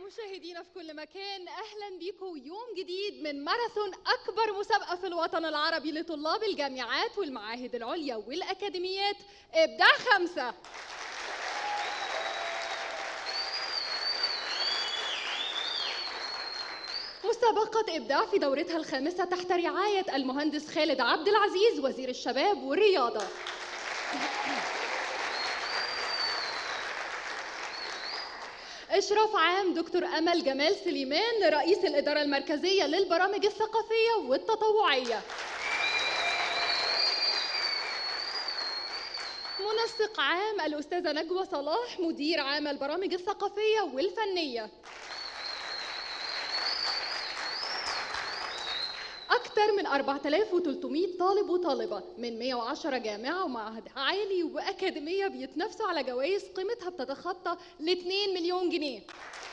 مشاهدينا في كل مكان اهلا بيكم يوم جديد من ماراثون اكبر مسابقه في الوطن العربي لطلاب الجامعات والمعاهد العليا والاكاديميات ابداع خمسه مسابقة إبداع في دورتها الخامسة تحت رعاية المهندس خالد عبد العزيز وزير الشباب والرياضة. إشراف عام دكتور أمل جمال سليمان رئيس الإدارة المركزية للبرامج الثقافية والتطوعية. منسق عام الأستاذة نجوى صلاح مدير عام البرامج الثقافية والفنية. أكثر من 4300 طالب وطالبة من 110 جامعة ومعهد عالي وأكاديمية بيتنافسوا على جوائز قيمتها بتتخطى ل 2 مليون جنيه.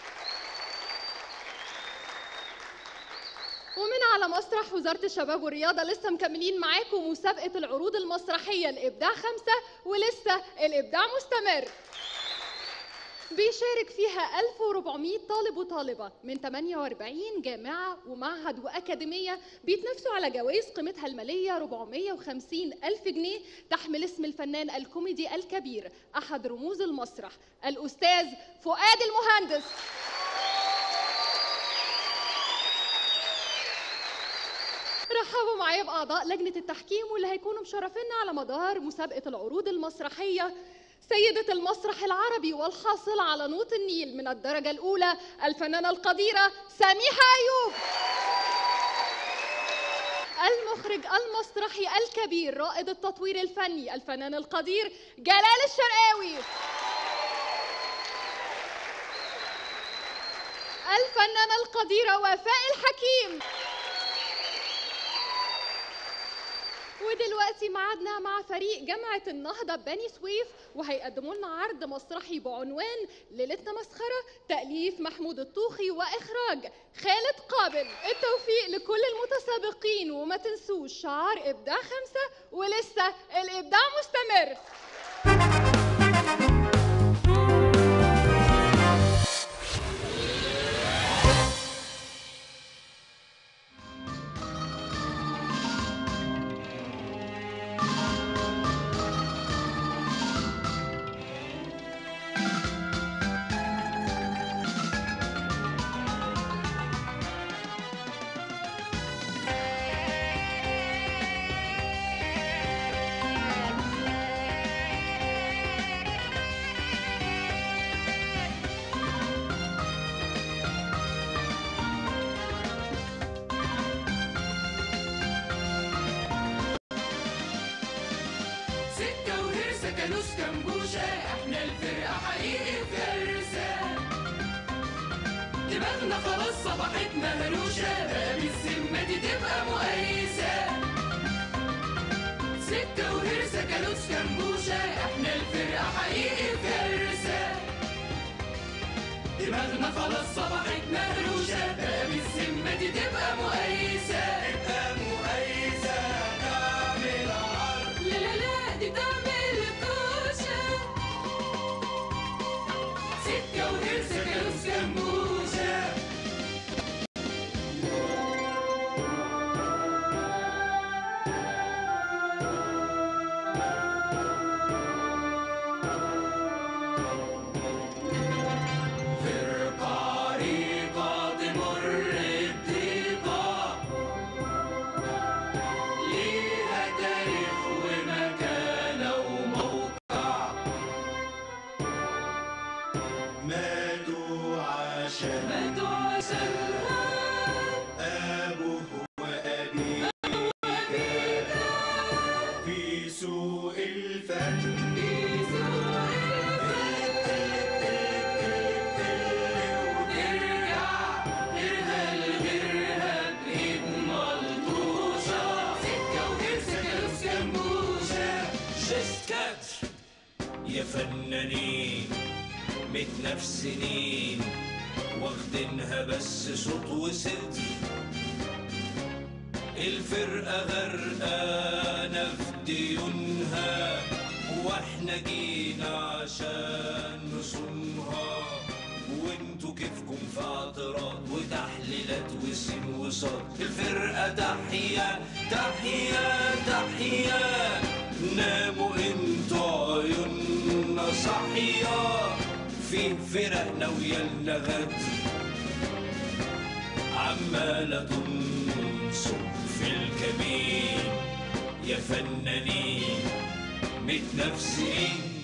ومن على مسرح وزارة الشباب والرياضة لسه مكملين معاكم مسابقة العروض المسرحية الإبداع خمسة ولسه الإبداع مستمر. بيشارك فيها 1400 طالب وطالبة من 48 جامعة ومعهد وأكاديمية بيتنافسوا على جوائز قيمتها المالية 450 ألف جنيه تحمل اسم الفنان الكوميدي الكبير أحد رموز المسرح الأستاذ فؤاد المهندس رحبوا معايا بأعضاء لجنة التحكيم واللي هيكونوا مشرفينا على مدار مسابقة العروض المسرحية سيدة المسرح العربي والحاصلة على نوط النيل من الدرجة الأولى الفنانة القديرة سميحة أيوب المخرج المسرحي الكبير رائد التطوير الفني الفنان القدير جلال الشرقاوي الفنانة القديرة وفاء الحكيم ودلوقتي معادنا مع فريق جامعة النهضة بني سويف وهيقدموا لنا عرض مسرحي بعنوان ليلتنا مسخرة تأليف محمود الطوخي وإخراج خالد قابل التوفيق لكل المتسابقين وما تنسوش شعار إبداع خمسة ولسه الإبداع مستمر سكة وهرسة كانوس كمبوشة احنا الفرقة حقيقي فرسة دماغنا خلاص صبحت مهروشة بقى بالذمة دي تبقى مقايسة سكة وهرسة كانوس كمبوشة احنا الفرقة حقيقي فرسة دماغنا خلاص صبحت مهروشة بقى بالذمة دي تبقى مقايسة تبقى مقايسة تعمل عرض لا لا لا دي تعمل كوشة سكة وهرسة كانوس كمبوشة فرقة عريقة تمر بضيقة ليها تاريخ ومكانة وموقع ماتوا عشان ماتوا عشانها أبوه وأبيه في سوق الفن في سوق وترجع غيرها لغيرها بإيد ملطوشة سكة وهرسة كانوس كمبوشة جست كادر يا فنانين متنافسين واخدينها بس صوت وصدر الفرقة غرقانة في ديونها واحنا جينا عشان نصونها وانتوا كيفكم في وصوت الفرقة تحية تحية تحية ناموا انتوا عيوننا صحية في فرقنا ويلا غد عمالة تنصب في الكمين يا فنانين متنافسين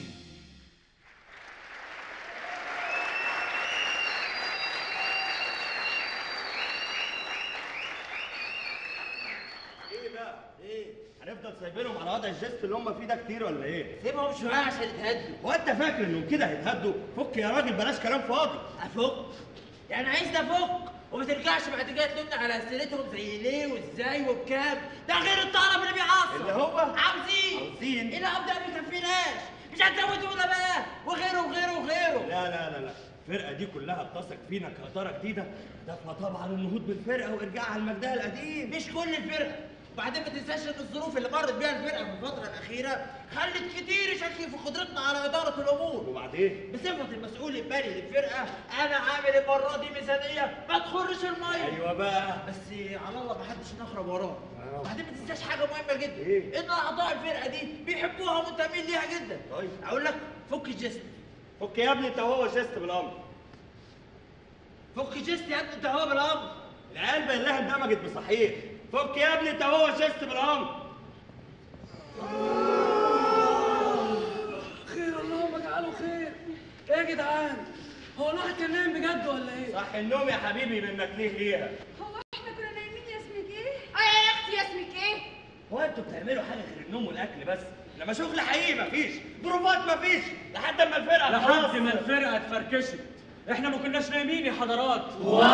ايه بقى؟ ايه؟ هنفضل سايبينهم على وضع الجست اللي هم فيه ده كتير ولا ايه؟ سيبهم شويه عشان يتهدوا هو انت فاكر انهم كده هيتهدوا؟ فك يا راجل بلاش كلام فاضي افك يعني عايز افك وما ترجعش بعد كده تلومني على اسئلتهم زي ليه وازاي وبكام ده غير الطلب اللي بيعصب اللي هو؟ عاوزين عاوزين؟ ايه العقد ده ما يكفيناش مش هتزودوا ولا بقى وغيره وغيره وغيره لا لا لا لا الفرقة دي كلها بتثق فينا كإدارة جديدة هدفها طبعا النهوض بالفرقة وإرجاعها لمجدها القديم مش كل الفرقه وبعدين ما تنساش ان الظروف اللي مرت بيها الفرقه في الفتره الاخيره خلت كتير يشكك في قدرتنا على اداره الامور وبعدين؟ بصفه المسؤول البالي للفرقه انا عامل المره دي ميزانيه ما تخرش الميه أيوه بقى بس على الله ما حدش نخرب وراه وبعدين ما تنساش حاجه مهمه جدا إيه؟ ان اعضاء الفرقه دي بيحبوها ومنتمين ليها جدا طيب. اقول لك فك الجست فك يا ابني انت وهو جست بالأمر فك الجست يا ابني انت هو بالامر العيال باين لها اندمجت بصحيح فك يا ابني انت وهو جست بالأمر خير اللهم اجعله خير ايه يا جدعان هو الواحد كان نايم بجد ولا ايه صح النوم يا حبيبي منك ليه ليها هو احنا كنا نايمين يا اسمك ايه؟ اه يا اختي اسمك ايه هو انتوا بتعملوا حاجة غير النوم والأكل بس لما شغل حقيقي مفيش بروفات مفيش لحد ما الفرقة لحد خلاص. ما الفرقه اتفركشت احنا ما كناش نايمين يا حضرات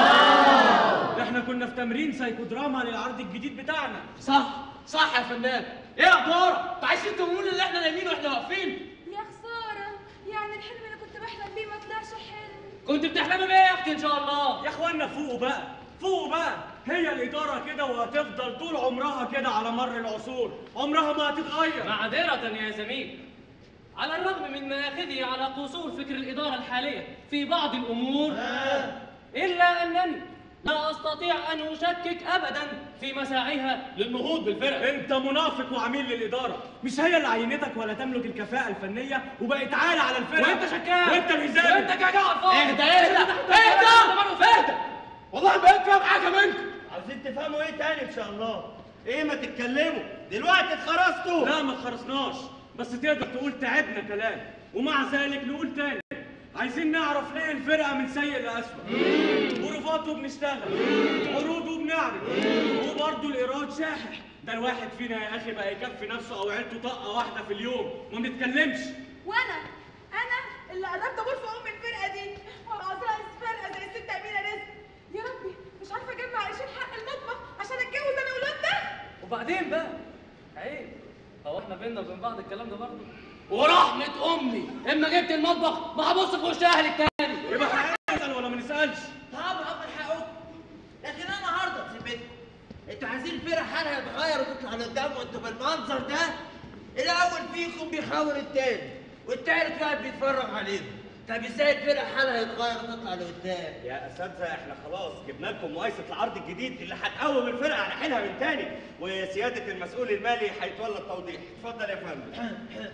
واو احنا كنا في تمرين سايكودراما للعرض الجديد بتاعنا صح صح يا فنان ايه يا دورة انتوا عايزين تقولوا لي ان احنا نايمين واحنا واقفين يا خسارة يعني الحلم اللي كنت بحلم بيه ما طلعش حلم كنت بتحلمي بيه يا اختي ان شاء الله يا اخوانا فوقوا بقى فوقوا بقى هي الإدارة كده وهتفضل طول عمرها كده على مر العصور عمرها ما هتتغير معذرة يا زميل على الرغم من مآخذي على قصور فكر الإدارة الحالية في بعض الأمور إلا أنني لا أستطيع أن أشكك أبدا في مساعيها للنهوض بالفرق انت منافق وعميل للإدارة مش هي اللي عينتك ولا تملك الكفاءة الفنية وبقت عالة على الفرقة وانت شكاك وانت الهزام وانت جدع على الفاضي اهدى اهدى اهدى اهدى والله بقيت فاهم حاجة منكم عاوزين تفهموا ايه تاني ان شاء الله ايه ما تتكلموا دلوقتي اتخرجتوا لا ما تخرصناش بس تقدر تقول تعبنا كلام ومع ذلك نقول تاني عايزين نعرف ليه الفرقة من سيء لأسوأ بروفاته بنشتغل عروضه بنعرض وبرضه الإيراد شاحح ده الواحد فينا يا أخي بقى يكفي نفسه أو عيلته طاقة واحدة في اليوم ما بنتكلمش وانا انا اللي قربت امور في ام الفرقه دي وابقى رئيس فرقه زي الست امينه رزق يا ربي مش عارفه اجمع قرشين حق المطبخ عشان اتجوز انا والواد ده وبعدين بقى عيب هو احنا بينا وبين بعض الكلام ده برضه ورحمة أمي إما جبت المطبخ ما هبص في وش أهلك تاني يبقى هنسأل ولا ما نسألش طبعا من حقكم لكن انا هرضى بذمتكم انتوا عايزين الفرقه حالها يتغير وتطلع لقدام وانتوا بالمنظر ده الاول فيكم بيخاور التاني والتالت واقف بيتفرج عليهم طب ازاي الفرقه حالها يتغير وتطلع لقدام يا اساتذه احنا خلاص جبنا لكم مقايسه العرض الجديد اللي هتقوم الفرقه على حيلها من تاني وسياده المسؤول المالي هيتولى التوضيح اتفضل يا فندم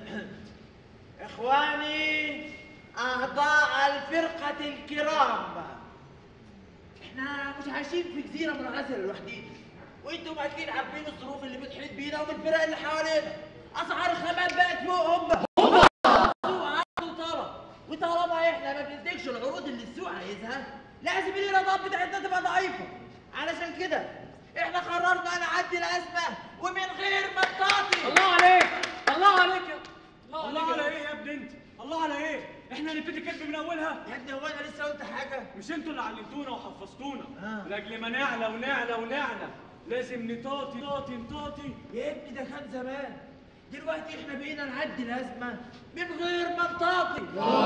اخواني اعضاء الفرقه الكرام احنا مش عايشين في جزيره منعزله لوحدينا وانتم اكيد عارفين الظروف اللي بتحيط بينا وبالفرق اللي حوالينا اسعار الخامات بقت فوق هوبا السوق عرض وطلب وطالما احنا ما بننتجش العروض اللي السوق عايزها لازم الايرادات بتاعتنا تبقى ضعيفه علشان كده احنا قررنا نعدي الازمه ومن غير ما نقاطع الله عليك الله عليك يا الله الله عليك على يا ايه يا ابني انت الله على ايه احنا هنبتدي كذب من اولها يا ابني هو انا لسه قلت حاجه مش انتوا اللي علمتونا وحفظتونا آه. لاجل ما نعلى ونعلى ونعلى لازم نطاطي نطاطي نطاطي يا ابني ده كان زمان دلوقتي احنا بقينا نعدي الازمه من غير ما نطاطي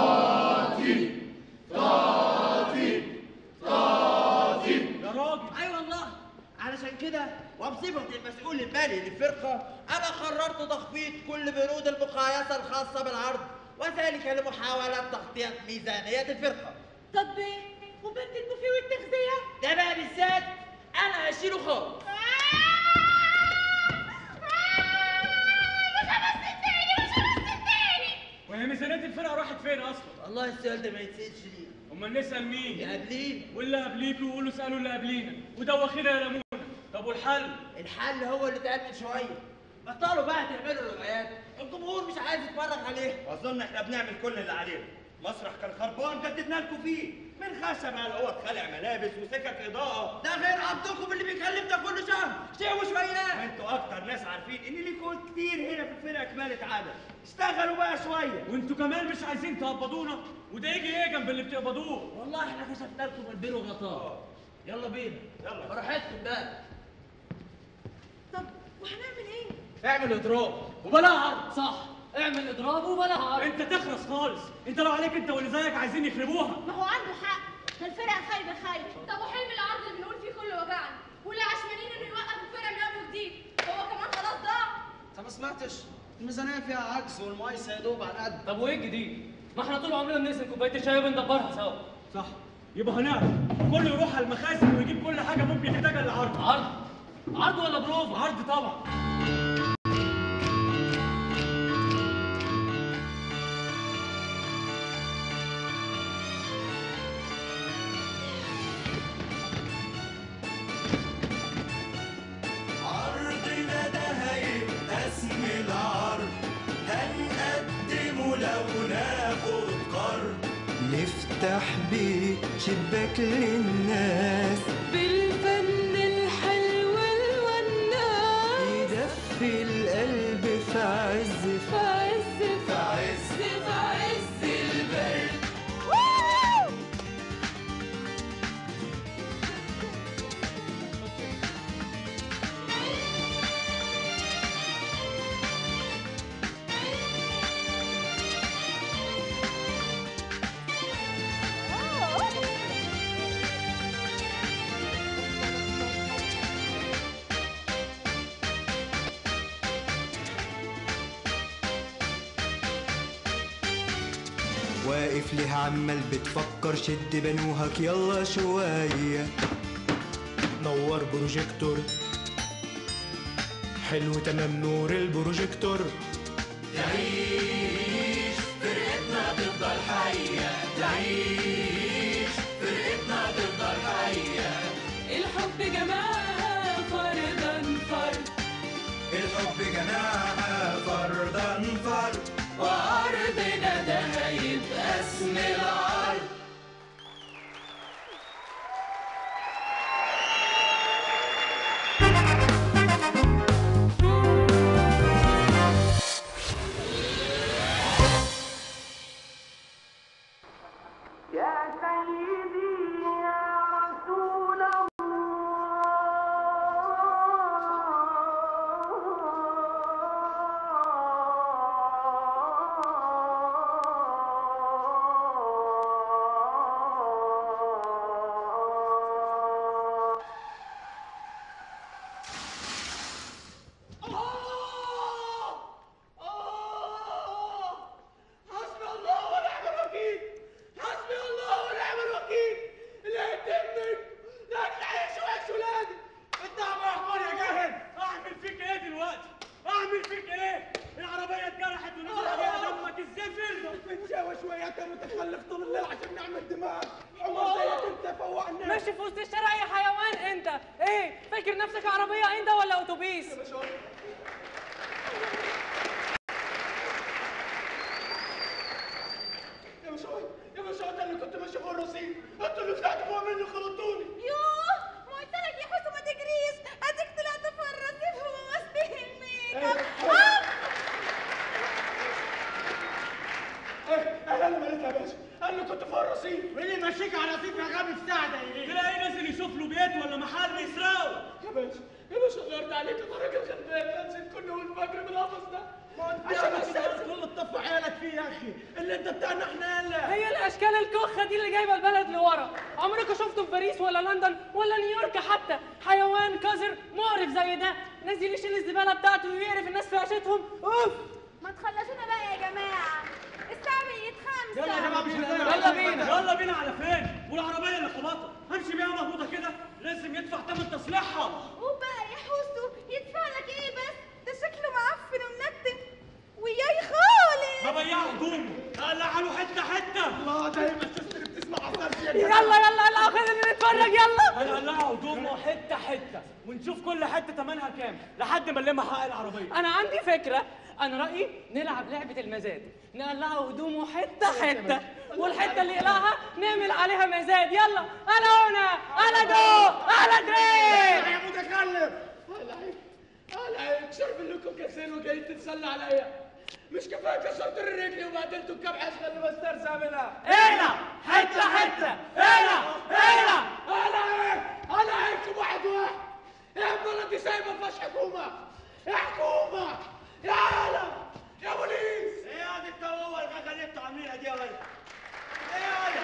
يا راجل اي والله علشان كده وبصفة المسؤول المالي للفرقة أنا قررت تخفيض كل بنود المقايسة الخاصة بالعرض وذلك لمحاولة تغطية ميزانية الفرقة طب وبنت البوفيه والتغذيه ده بقى بالذات أنا اشيله خالص وهي ميزانيه الفرقه راحت فين اصلا والله السؤال ده ما يتسالش ليه امال نسال مين اللي قبلين واللي قبليكوا يقولوا اسالوا اللي قبلينا ودوخينا يا لمونه طب والحل الحل هو اللي اتقال من شويه بطلوا بقى تعملوا روايات الجمهور مش عايز يتفرج عليه واظن احنا بنعمل كل اللي علينا مسرح كان خربان جددنا لكم فيه من خشب على اوض خلع ملابس وسكك اضاءه ده غير عبدكم اللي بيكلم ده كل شهر شيء شويه انتوا اكتر ناس عارفين ان ليكوا كتير هنا في الفرقه كمالة عدد اشتغلوا بقى شويه وانتوا كمان مش عايزين تقبضونا وده يجي ايه جنب اللي بتقبضوه والله احنا كشفنا لكم البير وغطاه يلا بينا يلا. براحتكم بقى طب وهنعمل ايه؟ اعمل اضراب وبلا عرض صح اعمل اضراب وبلا عرض انت تخلص خالص انت لو عليك انت واللي زيك عايزين يخربوها ما هو عنده حق ده الفرقه خايبه خايبه طب وحلم العرض اللي بنقول فيه كله وجعني واللي عشمانين انه يوقف الفرقه من اول وجديد هو كمان خلاص ضاع انت ما سمعتش الميزانيه فيها عجز والمايسه يا دوب على قد طب وايه الجديد؟ ما احنا طول عمرنا بنقسم كوبايه الشاي وبندبرها سوا صح يبقى هنعرف كله يروح على المخازن ويجيب كل حاجه ممكن يحتاجها للعرض عرض عرض ولا بروفا؟ عرض طبعا عرضنا ده هيبقى اسم العرض هنقدمه لو ناخد قرض نفتح بيه شباك للناس بالفن الحلو الوناس يدفي القلب في عز في عز في عز في عز البرد واقف ليه عمال بتفكر شد بنوهك يلا شوية نور بروجيكتور حلو تمام نور البروجيكتور تعيش فرقتنا تفضل حية تعيش فرقتنا تفضل حية الحب جماعة فردا فرد الحب جماعة فردا فرد وعرضنا ده هيبقى اسم العرض حسبي الله ونعم الوكيل حسبي الله ونعم الوكيل لا يتمك لا تعيش وعيش ولادي انت عم احمر يا جاهل اعمل فيك ايه دلوقتي اعمل فيك ايه العربيه اتجرحت ونزل عليها دمك الزفر بتشاوى شويه انت متخلف طول الليل عشان نعمل دماغ حمار زيك انت فوق الناس ماشي في وسط الشارع يا حيوان انت ايه فاكر نفسك عربيه انت ولا اتوبيس يا باشا يا باشا انت اللي كنت ماشي فوق الرصيف انتوا اللي طلعتوا فوق مني خلطوني يوه ما قلت لك يا حسن ما تجريش اديك طلعت في الرصيف وموستي الميك اب انا اللي مالتها يا باشا انا اللي كنت فوق الرصيف مين اللي ماشيك على الرصيف يا غبي في ساعه ايه تلاقي نازل يشوف له بيت ولا محل يسرقه يا باشا يا باشا غيرت عليك يا راجل غلبان انزل كل يوم الفجر بالقفص ده عشان استاذن كل الطف عيالك فيه يا اخي اللي انت بتاعنا احنا يلا هي الاشكال الكخه دي اللي جايبه البلد لورا عمركم شفتوا في باريس ولا لندن ولا نيويورك حتى حيوان قذر مقرف زي ده نازل يشيل الزباله بتاعته ويقرف الناس في عيشتهم اوف ما تخلصونا بقى يا جماعه الساعه بقت خمسة يلا يا جماعه مش يلا بينا يلا بينا على فين والعربيه اللي خبطها همشي بيها مهبوطه كده لازم يدفع ثمن تصليحها وبقى يا حوسو يدفع لك ايه بس ده شكله معفن ومنتن وياي خالص ما بيع هدومه قلع له حته حته الله دايما السيستر بتسمع عصام يلا يلا يلا خلينا نتفرج يلا هنقلعه هدومه حته حته ونشوف كل حته ثمنها كام لحد ما نلم حق العربيه انا عندي فكره انا رايي نلعب لعبه المزاد نقلعه هدومه حته حته والحته اللي يقلعها نعمل عليها مزاد يلا انا هنا انا دو انا دري يا متكلم هلا هيك هلا هيك شرب لكم كاسين وجايين تتسلى عليا مش كفايه كسرتوا الرجل وبهدلتوا الكام حسنه اللي بسترزق منها اقلع حته حته اقلع اقلع هلا هيك هلا هيك واحد واحد يا البلد دي سايبه ما فيهاش حكومه يا حكومه يا عالم يا بوليس ايه يا دي التوه الغاغه اللي انتوا عاملينها دي يا ولد ايه يا ولد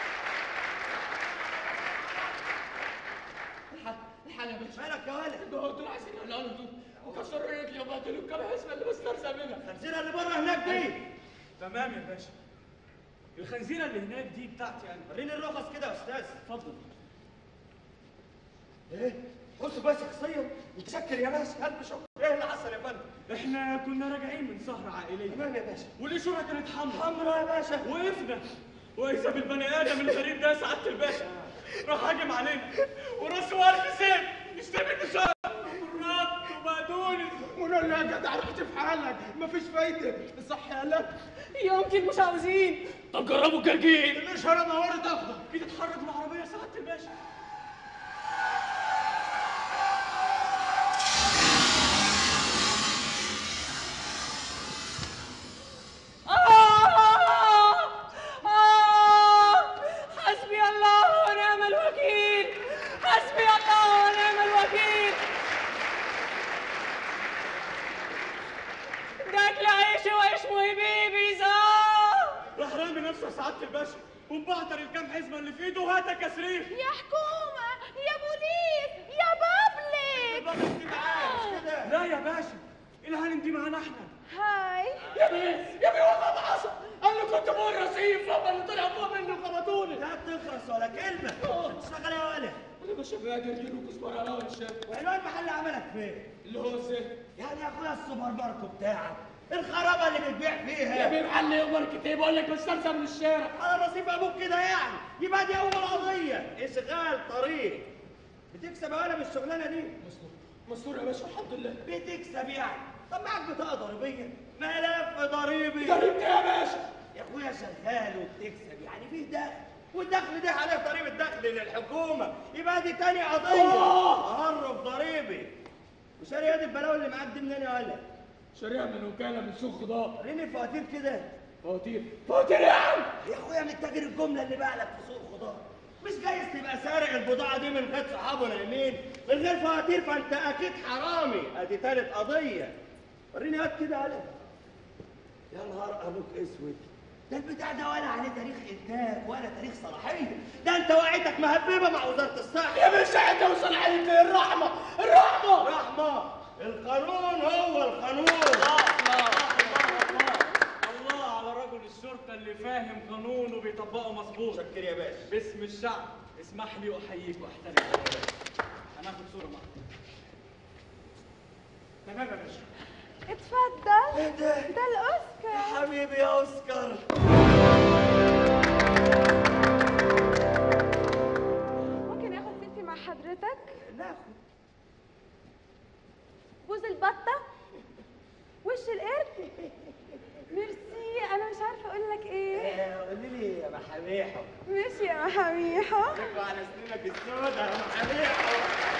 الحال يا باشا مالك يا ولد دول دول عايزين يقلعوا الهدوم وكسروا الرجل وبهدلوا الكام حسنه اللي بسترزق منها الخنزيره اللي بره هناك دي تمام يا باشا الخنزيره اللي هناك دي بتاعتي انا وريني الرخص كده يا استاذ اتفضل ايه بص بس شخصيا متشكر يا باشا الف شكر ايه اللي حصل يا فندم احنا كنا راجعين من سهره عائليه تمام يا باشا والاشاره كانت حمراء حمرا يا باشا وقفنا واذا بالبني ادم الغريب ده سعاده الباشا راح هاجم علينا وراسه ألف سيف يشتمي الاشاره رد وبقدونس ونقول له يا جدع رحت في حالك مفيش فايده صح يا لك يمكن مش عاوزين طب جربوا الجرجير الاشاره نورت اخضر كده اتحرك العربيه سعاده الباشا آه! آه! حسبي الله ونعم الوكيل حسبي الله ونعم الوكيل داك لعيش وعيش مهبيبي زار راح رامي نفسه يا سعاده الباشا ومبعتر الكام حزمه اللي في ايده وهاتها كسريف يا حكومة يا بوليس يا بابليك انت معاه مش كده لا يا باشا الهانم دي معانا احنا هاي يا بيه يا بيه والله ما حصل انا كنت فوق الرصيف هم اللي طلعوا فوق مني وخبطوني لا تخرس ولا كلمه اشتغل يا ولد انا مش قادر يجيبوا كزبره على الشارع وعنوان محل عملك فين اللي هو ازاي يعني يا اخويا السوبر ماركت بتاعك الخرابه اللي بتبيع يا فيها بيه محل ايه ماركت ايه بقول لك بسترزق من الشارع على رصيف ابوك كده يعني يبقى دي اول قضيه اشغال طريق بتكسب يا ولد من الشغلانه دي مستور مستور يا باشا الحمد لله بتكسب يعني طب معاك بطاقه ضريبيه ملف ضريبي جربت يا باشا يا اخويا شغال وبتكسب يعني فيه دخل والدخل ده عليه ضريبه دخل للحكومه يبقى دي تاني قضيه تهرب ضريبي وشاري يد البلاوي اللي معاك دي منين يا ولد؟ شاريها من وكاله من سوق خضار وريني الفواتير كده فواتير فواتير يا عم يا اخويا من تاجر الجمله اللي باع لك في سوق خضار مش جايز تبقى سارق البضاعه دي من غير صحابه نايمين من غير فواتير فانت اكيد حرامي ادي تالت قضيه وريني هات كده على يا نهار ابوك اسود ده البتاع ده ولا عليه تاريخ انتاج ولا تاريخ صلاحيه ده انت وعيتك مهببه مع وزاره الصحه يا باشا انت وصلاحيه ايه الرحمه الرحمه رحمه القانون هو القانون الله على رجل الشرطه اللي فاهم قانون وبيطبقه مظبوط شكر يا باشا باسم الشعب اسمح لي احييك واحترمك هناخد صوره معاك تمام يا باشا اتفضل ايه ده؟ ده الاوسكار حبيبي يا اوسكار ممكن اخد سيلفي مع حضرتك ناخد بوز البطه وش القرد ميرسي انا مش عارفه اقول لك ايه قولي لي يا محاميحو ماشي يا محاميحه شوفوا على سنينك السوداء يا محاميحو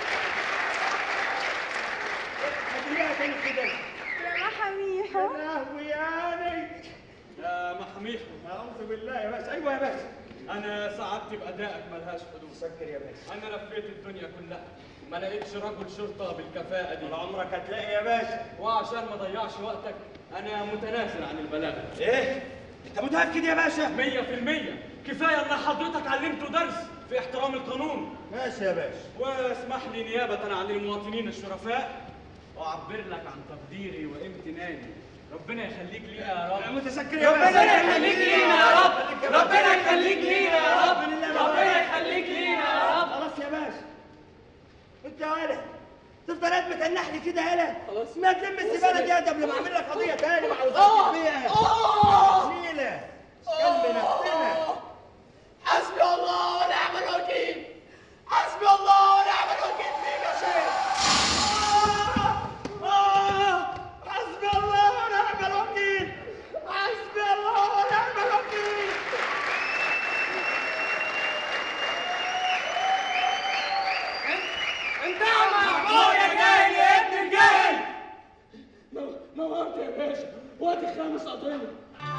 خليها تاني كده يا محاميحه يا لهوي يعني يا محميحو اعوذ بالله يا باشا ايوه يا باشا انا سعادتي بادائك ملهاش حدود شكر يا باشا انا لفيت الدنيا كلها ما لقيتش رجل شرطه بالكفاءه دي طول عمرك هتلاقي يا باشا وعشان ما اضيعش وقتك انا متنازل عن البلاغ ايه انت متاكد يا باشا مية في المية كفاية ان حضرتك علمته درس في احترام القانون ماشي يا باشا واسمح لي نيابة عن المواطنين الشرفاء واعبر لك عن تقديري وامتناني ربنا يخليك لينا يا رب متشكر يا باشا ربنا يخليك لينا يا رب ربنا يخليك لينا يا رب ربنا يخليك لينا يا رب خلاص يا باشا متنح لي كده يالا خلاص ما تلم الزباله دي قبل ما اعمل لك قضيه تاني مع آه. وزاره البيئه آه. نيله كلم نفسنا حسبي الله ونعم الوكيل حسبي الله ونعم الوكيل فيك يا شيخ آه. حسبي الله ونعم الوكيل حسبي الله ونعم الوكيل انت يا محمود يا جاهل يا ابن الجاهل نورت يا باشا وقت خامس قضيه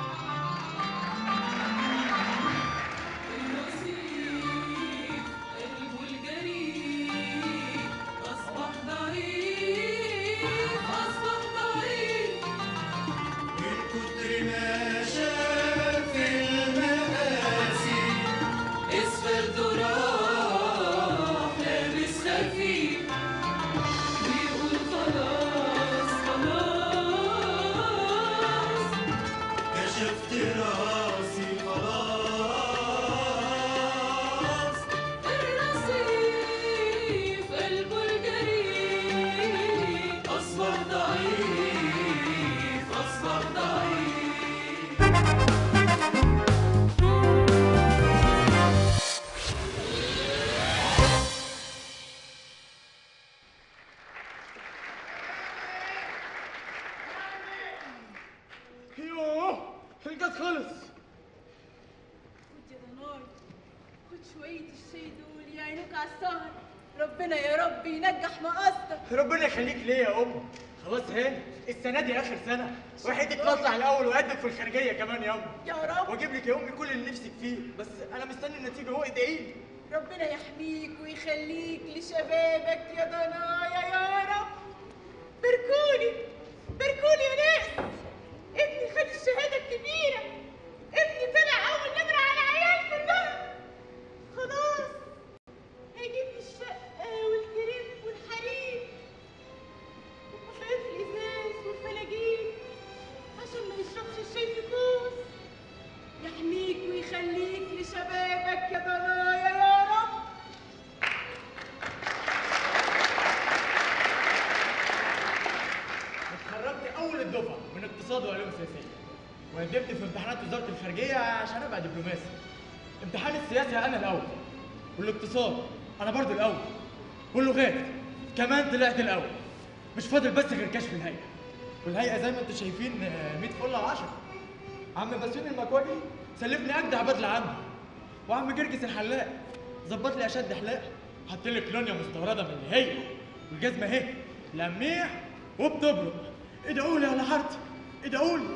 قلبه الجريء أصبح ضعيف أصبح ضعيف من كتر ما شاف المآسي اسفل ذراع لابس خفيف بيقول خلاص خلاص كشفت راسي خلاص الرصيف قلبه الجريء أصبح ضعيف أصبح ضعيف يوه الجاز خلص خد يا ضناي خد شوية الشاي دول يعينوك على السهر ربنا يا رب ينجح مقصدك ربنا يخليك ليا يا ام خلاص هاني السنه دي اخر سنه وحيد يطلع الاول ويقدم في الخارجيه كمان يا ام يا رب واجيب لك يا امي كل اللي نفسك فيه بس انا مستني النتيجه هو ادعي لي ربنا يحميك ويخليك لشبابك يا ضنايا يا رب باركولي باركولي يا ناس ابني خد الشهادة الكبيرة ابني طلع أول نمرة على العيال كلها خلاص هيجيب لي الشقة والكريم والحريم وكوبايات الإزاز والفلاجين عشان ما يشربش الشاي في كوس يحميك ويخليك لشبابك يا ضنايا يا رب اتخرجت اول الدفعه من اقتصاد وعلوم سياسيه وقدمت في امتحانات وزاره الخارجيه عشان ابقى دبلوماسي امتحان السياسه انا الاول والاقتصاد انا برضو الاول واللغات كمان طلعت الاول مش فاضل بس غير كشف الهيئه والهيئه زي ما انتم شايفين آه، 100 فل على 10 عم بسيون المكواجي سلفني اجدع بدله عنده وعم جرجس الحلاق ظبط لي اشد حلاق حط لي كلونيا مستورده من اللي هي والجزمه اهي لميح وبتبرق ادعوا لي يا حارتي ادعوا لي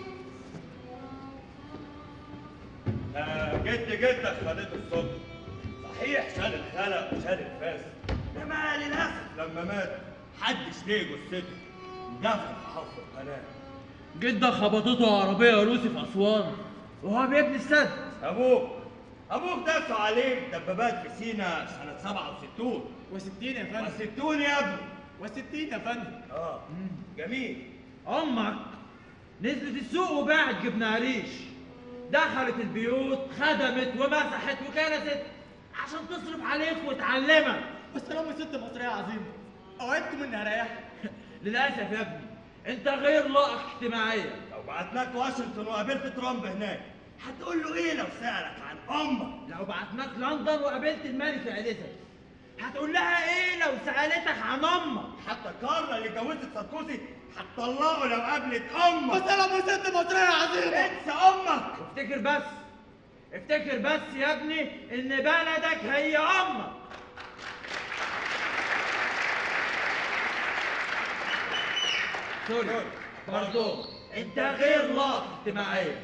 آه، جد جدك خدته الصبح صحيح شال الخلق وشال الفاس انما للاسف لما مات حدش ليه جثته دفن في حفر القناه جدك خبطته عربية روسي في أسوان وهو بيبني السد ابوك ابوك داسوا عليه دبابات في سينا سنه 67 و60 يا فندم و60 يا ابني و60 يا فندم اه جميل أمك نزلت السوق وباعت جبنة قريش دخلت البيوت خدمت ومسحت وكنست عشان تصرف عليك وتعلمك بس انا امي ست مصريه عظيمه اوعدكم اني هريحك للأسف يا ابني أنت غير لائق اجتماعيا لو بعتناك واشنطن وقابلت ترامب هناك هتقول له ايه لو سالك عن امك لو بعتناك لندن وقابلت الملكة إليزابيث هتقول لها إيه لو سألتك عن أمك حتى كارلا اللي اتجوزت ساركوزي هتطلقه لو قابلت امك بس انا امي ست مصريه عظيمه انسى امك افتكر بس افتكر بس يا ابني ان بلدك هي امك سوري برضو انت غير لائق اجتماعيا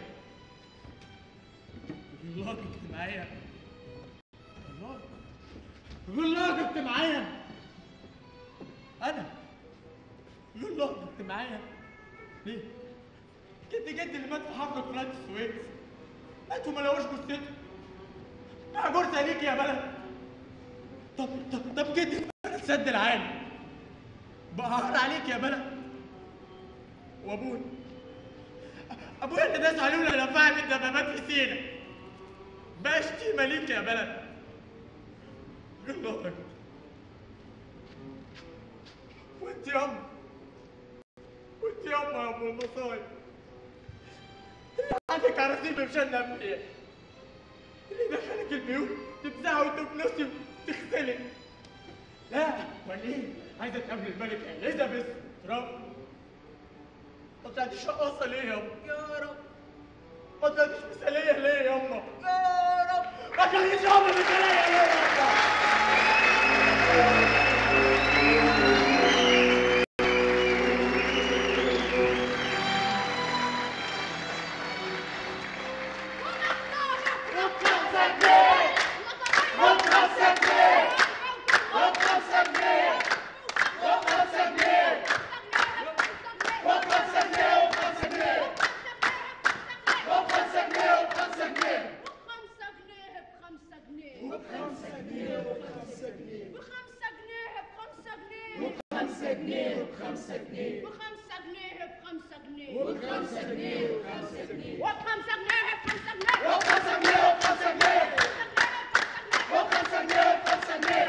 الله كنت معايا الله الله كنت معايا انا الله كنت معايا ليه جد جد اللي مات في حفر قناه السويس مات وما لقوش جثته يا جرثه ليك يا بلد طب طب طب جد السد العالي بقهر عليك يا بلد وابويا ابويا اللي داس عليه ولا فاهم الدبابات في سينا بقى شتيمه ليك يا بلد الله اكبر وانت ياما وانت ياما يا ابو المصايب اللي عندك عراثيم مشان منيح اللي دخلك البيوت تفزعي وتبنسي وتغسلي لا وليه عايزه تقابل الملكه اليزابيث ترامب ما طلعتيش رقاصه ليه ياما يا رب ما طلعتيش مثاليه ليه ياما يا رب ما طلعتيش ياما مثاليه ليه ياما خمسة جنيه بخمسة جنيه وبخمسة جنيه وبخمسة جنيه بخمسة جنيه بخمسة جنيه وبخمسة جنيه وبخمسة جنيه بخمسة جنيه بخمسة جنيه وبخمسة جنيه وبخمسة جنيه وبخمسة جنيه بخمسة جنيه وبخمسة جنيه وبخمسة جنيه وبخمسة جنيه وبخمسة جنيه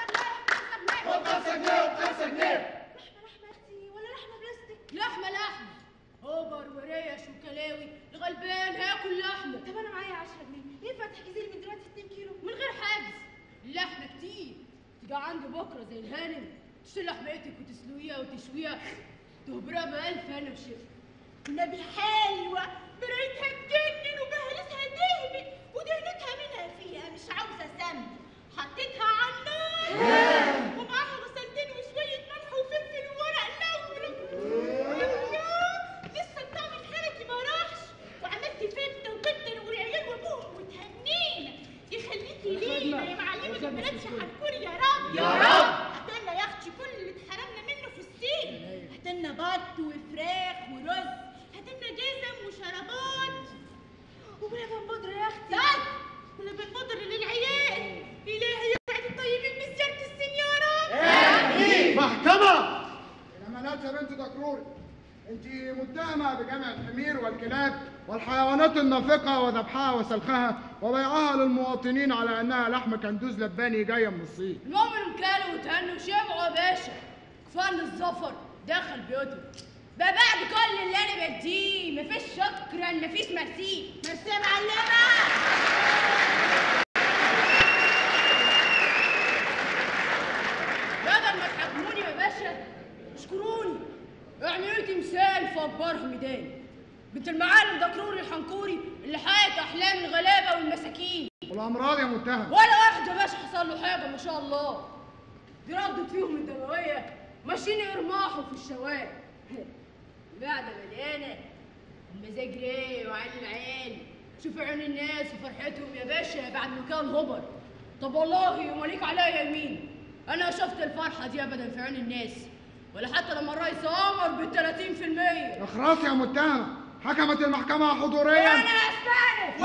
وبخمسة جنيه وبخمسة جنيه لحمة اختي ولا لحمة بلاستيك لحمة لحمة اوبر وريش وكلاوي الغلبان هاكل لحمة طب انا معايا 10 جنيه ينفع تحجزي لي من دلوقتي 2 كيلو من غير حجز اللحمة كتير تيجي عندي بكرة زي الهانم تشيل لحمتك وتسلقيها وتشويها تهبرها بألف هنا وشفا نبي حلوة بريتها تجنن وبهرسها دهنت ودهنتها منها فيها مش عاوزة سمن حطيتها على النار ومعاها غسلتين وشوية ملح وفلفل وورق لورا لسه الطعم الخارجي ما راحش وعملت فتة وبتر والعيال وابوهم وتهنينا يخليكي لينا يا معلمة البنات هتكوني يا رب يا رب. هاتلنا يا اختي كل اللي اتحرمنا منه في السين هاتلنا بط وفراخ ورز هاتلنا جزم وشرابات ولبن بودرة يا اختي طيب ولبن بودرة للعيال الهي يبعد الطيبين بزيارة السنيورة محكمة الأمانات يا بنت دكروري أنت متهمة بجمع الحمير والكلاب والحيوانات النافقة وذبحها وسلخها وبيعها للمواطنين على أنها لحم كندوز لباني جاية من الصين المؤمن كانوا وتهنوا وشبعوا يا باشا كفانا الظفر دخل بيوتهم ده بعد كل اللي انا بديه مفيش شكرا مفيش ميرسي ميرسي يا معلمه بدل ما تحكموني يا باشا اشكروني اعملوا لي تمثال في اكبر ميدان بنت المعلم دكروري الحنكوري اللي حقق احلام الغلابه والمساكين والأمراض يا متهم ولا واحد يا باشا حصل له حاجه ما شاء الله دي ردت فيهم الدمويه ماشيين يرماحوا في الشوارع بعد مليانه المزاج رايق وعين العين شوفوا عين الناس وفرحتهم يا باشا بعد ما كان هبر طب والله ومليك عليا يمين انا شفت الفرحه دي ابدا في عين الناس ولا حتى لما الرئيس امر بال 30% اخراس يا متهمة حكمت المحكمة حضوريا انا استانف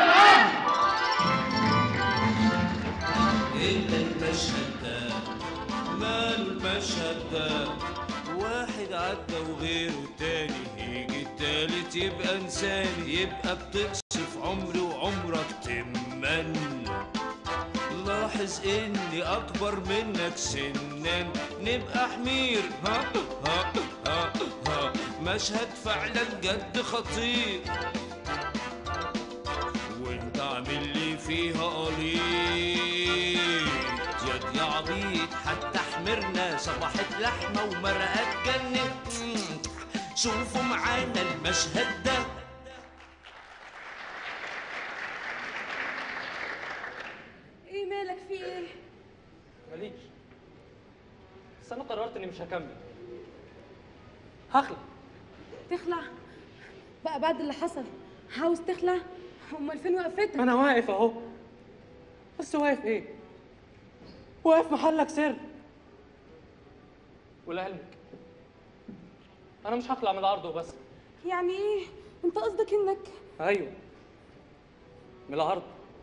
إلا المشهد ده ماله المشهد ده واحد عدى وغيره تاني يجي التالت يبقى انساني يبقى بتقصف عمري وعمرك تمن لاحظ اني اكبر منك سنا نبقى حمير ها ها ها ها مشهد فعلا جد خطير وانت عامل لي فيها قليل يا يا عبيط حتى حمرنا صبحت لحمه ومرقت جنت مم. شوفوا معانا المشهد ده ايه مالك في ايه ماليش بس انا قررت اني مش هكمل هخلع تخلع بقى بعد اللي حصل عاوز تخلع امال فين وقفتك انا واقف اهو بس واقف ايه واقف محلك سر ولعلمك انا مش هخلع من العرض وبس يعني ايه انت قصدك انك ايوه من العرض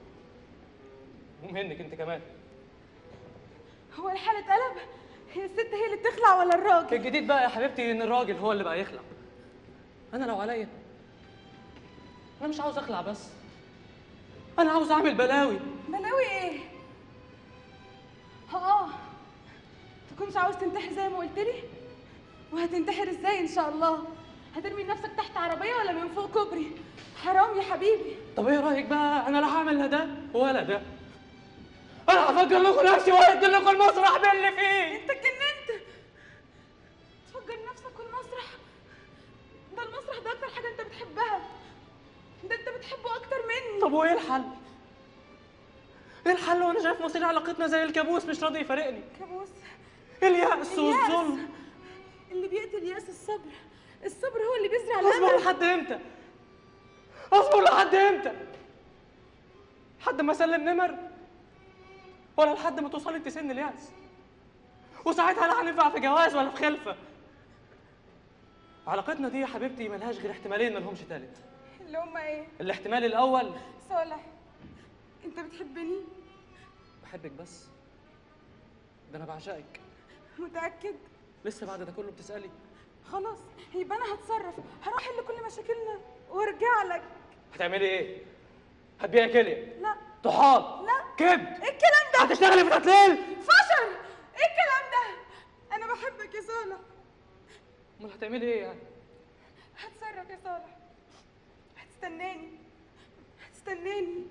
ومنك انت كمان هو الحال اتقلب هي الست هي اللي بتخلع ولا الراجل الجديد بقى يا حبيبتي ان الراجل هو اللي بقى يخلع انا لو عليا انا مش عاوز اخلع بس انا عاوز اعمل بلاوي بلاوي ايه اه تكونش عاوز تنتحر زي ما قلت لي وهتنتحر ازاي ان شاء الله هترمي نفسك تحت عربيه ولا من فوق كوبري حرام يا حبيبي طب ايه رايك بقى انا لا هعمل لا ده ولا ده انا هفجر لكم نفسي وهدي لكم المسرح باللي فيه انت اتجننت تفجر نفسك والمسرح ده المسرح ده اكتر حاجه انت بتحبها ده انت بتحبه اكتر مني طب وايه الحل ايه الحل وانا شايف مصير علاقتنا زي الكابوس مش راضي يفارقني كابوس اليأس والظلم اللي بيقتل ياس الصبر الصبر هو اللي بيزرع اصبر الامل لحد امتى اصبر لحد امتى لحد ما اسلم نمر ولا لحد ما توصلي انت سن اليأس وساعتها لا هننفع في جواز ولا في خلفه علاقتنا دي يا حبيبتي ملهاش غير احتمالين ملهمش تالت اللي هما ايه الاحتمال الاول صالح انت بتحبني بحبك بس ده انا بعشقك متاكد لسه بعد ده كله بتسالي خلاص يبقى انا هتصرف هروح احل كل مشاكلنا وارجع لك هتعملي ايه هتبيعي كليه لا طحال لا كبد ايه الكلام ده هتشتغلي في تتليل فشل ايه الكلام ده انا بحبك يا صالح امال هتعملي ايه يعني هتصرف يا صالح هتستناني هتستناني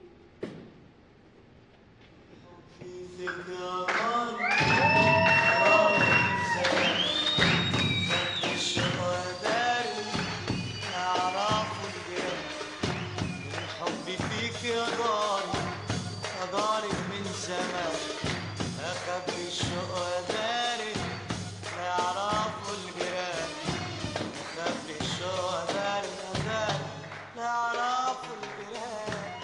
حبي فيك يا جاري يا جاري من زمان اخبي الشوق وداري لا يعرفوا الجيران اخبي الشوق وداري وداري لا يعرفوا الجيران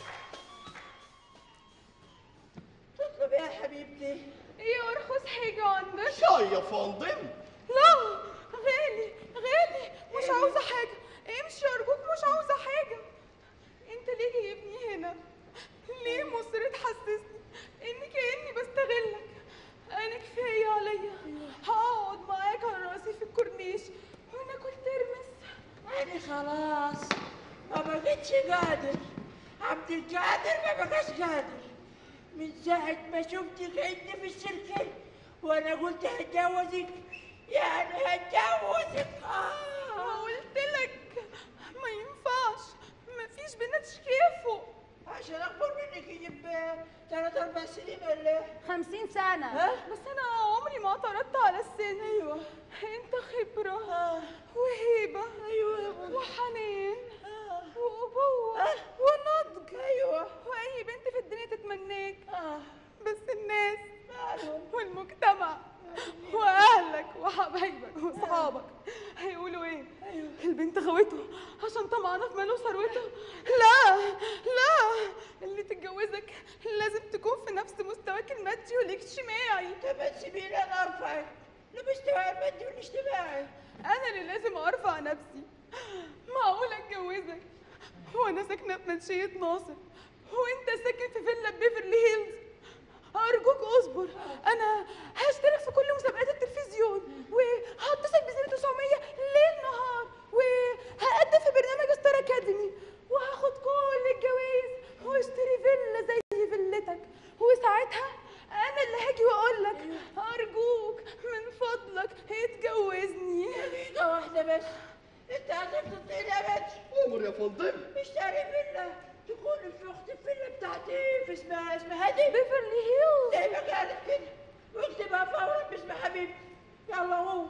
تطلب ايه يا حبيبتي؟ ايه ارخص حاجه عندك شاي يا فندم لا غالي غالي مش عاوزه حاجه امشي ارجوك مش عاوزه حاجه انت ليه جايبني هنا ليه مصر تحسسني ان كاني بستغلك انا كفايه عليا هقعد معاك على راسي في الكورنيش وناكل ترمس يعني خلاص ما بقتش قادر عبد القادر ما بقاش قادر من ساعة ما شفتك عندي في الشركة وانا قلت هتجوزك يعني هتجوزك ما قلت لك ما ينفعش مفيش بنات شكافه عشان اكبر منك يجيب ثلاث اربع سنين ولا ايه؟ خمسين سنة ها؟ بس أنا عمري ما اعترضت على السن أيوة أنت خبرة وهيبة أيوة وحنان وأبوة ونضج أيوة وأي بنت في الدنيا تتمناك بس الناس والمجتمع وأهلك وحبايبك وأصحابك هيقولوا إيه؟ البنت خوته عشان طمعانة في ماله وثروته لا لا اللي تتجوزك لازم تكون في نفس مستواك المادي والاجتماعي طب ما تسيبيني انا ارفعك لمستواي المادي والاجتماعي انا اللي لازم ارفع نفسي معقول اتجوزك وانا ساكنه في منشيه ناصر وانت ساكن في فيلا بيفرلي هيلز ارجوك اصبر انا هشترك في كل مسابقات التلفزيون وهتصل ب 900 ليل نهار وهقدم في برنامج ستار اكاديمي وهاخد كل الجوائز واشتري فيلا زي فيلتك وساعتها انا اللي هاجي واقول لك ارجوك من فضلك اتجوزني دقيقة واحدة بس انت عايزك تطير يا بنت امر يا فندم اشتري فيلا تكون في اخت الفيلا بتاعتي في اسمها اسمها دي بيفرلي هيلز زي ما قالت كده واكتبها فورا باسم حبيبتي يلا هو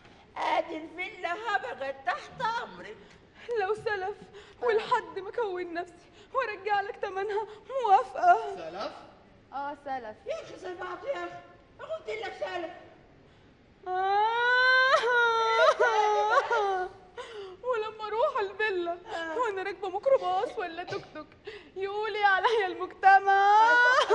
ادي الفيلا هبقت تحت امرك لو سلف ولحد ما اكون نفسي وارجع لك تمنها موافقه سلف اه سلف يا اخي سمعت يا اخي ما قلت لك سالف ولما اروح الفيلا وانا راكبه ميكروباص ولا توك توك يقولي عليا المجتمع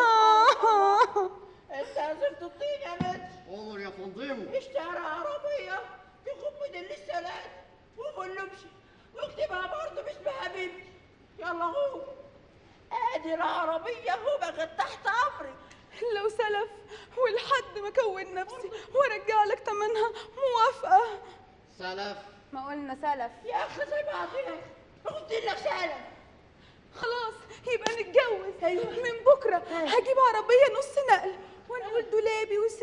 انت عايزك تطير يا بنت امر يا فندم اشترى عربية تكون موديل السلام وقول له امشي واكتبها برضه باسم حبيبتي يلا هو ادي العربية هو بقت تحت امرك لو سلف ولحد ما اكون نفسي وارجع لك تمنها موافقه سلف ما قلنا سلف يا اخي سمعت يا اخي ما قلت لك سالف خلاص يبقى نتجوز أيوة. من بكره هجيب عربيه نص نقل وانا اقول دولابي وسريري وشنطه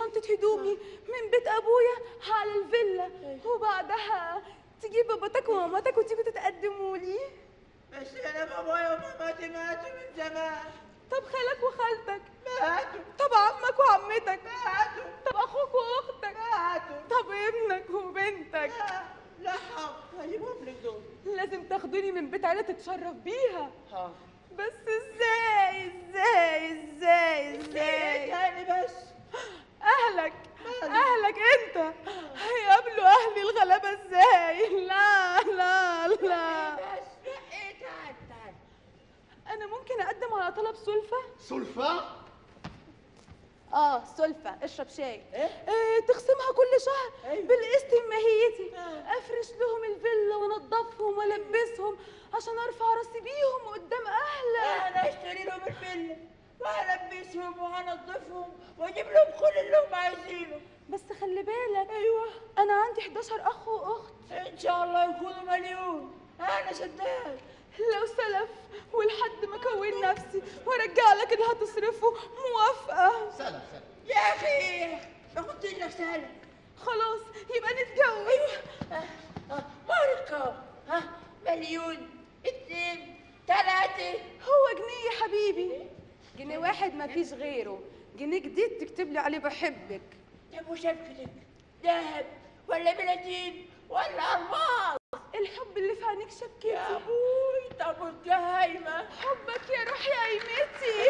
شنطة هدومي من بيت أبويا على الفيلا وبعدها تجيب باباتك وماماتك وتيجوا تتقدموا لي بس انا بابايا وماماتي ماتوا من زمان طب خالك وخالتك ماتوا طب عمك وعمتك ماتوا طب أخوك وأختك ماتوا طب ابنك وبنتك لا حق هجيبهم لك دول لازم تاخدوني من بيت عيلة تتشرف بيها ها بس ازاي ازاي ازاي ازاي تاني بس اهلك اهلك انت هيقابلوا اهلي الغلابه ازاي لا لا لا بس ايه تعال تعال انا ممكن اقدم على طلب سلفه سلفة؟ اه سلفه اشرب شاي إيه؟ آه تقسمها كل شهر أيوة. بالقسط ماهيتي آه. افرش لهم الفيلا وانضفهم والبسهم عشان ارفع راسي بيهم قدام اهلك انا اشتري لهم الفيلا وهلبسهم وهنضفهم واجيب لهم كل اللي هم عايزينه بس خلي بالك ايوه انا عندي 11 اخ واخت ان شاء الله يكونوا مليون انا صدقت لو سلف ولحد ما اكون نفسي وارجع لك اللي هتصرفه موافقه سلام سلام يا اخي ما كنتش لك سهله خلاص يبقى نتجوز ماركة ها مليون اتنين تلاتة هو جنيه يا حبيبي جنيه واحد ما فيش غيره جنيه جديد تكتب لي عليه بحبك طب وشبكتك ذهب ولا بلاتين ولا الماس الحب اللي في عينيك يا شبكتي ابوي طب وانت هايمة حبك يا روحي قيمتي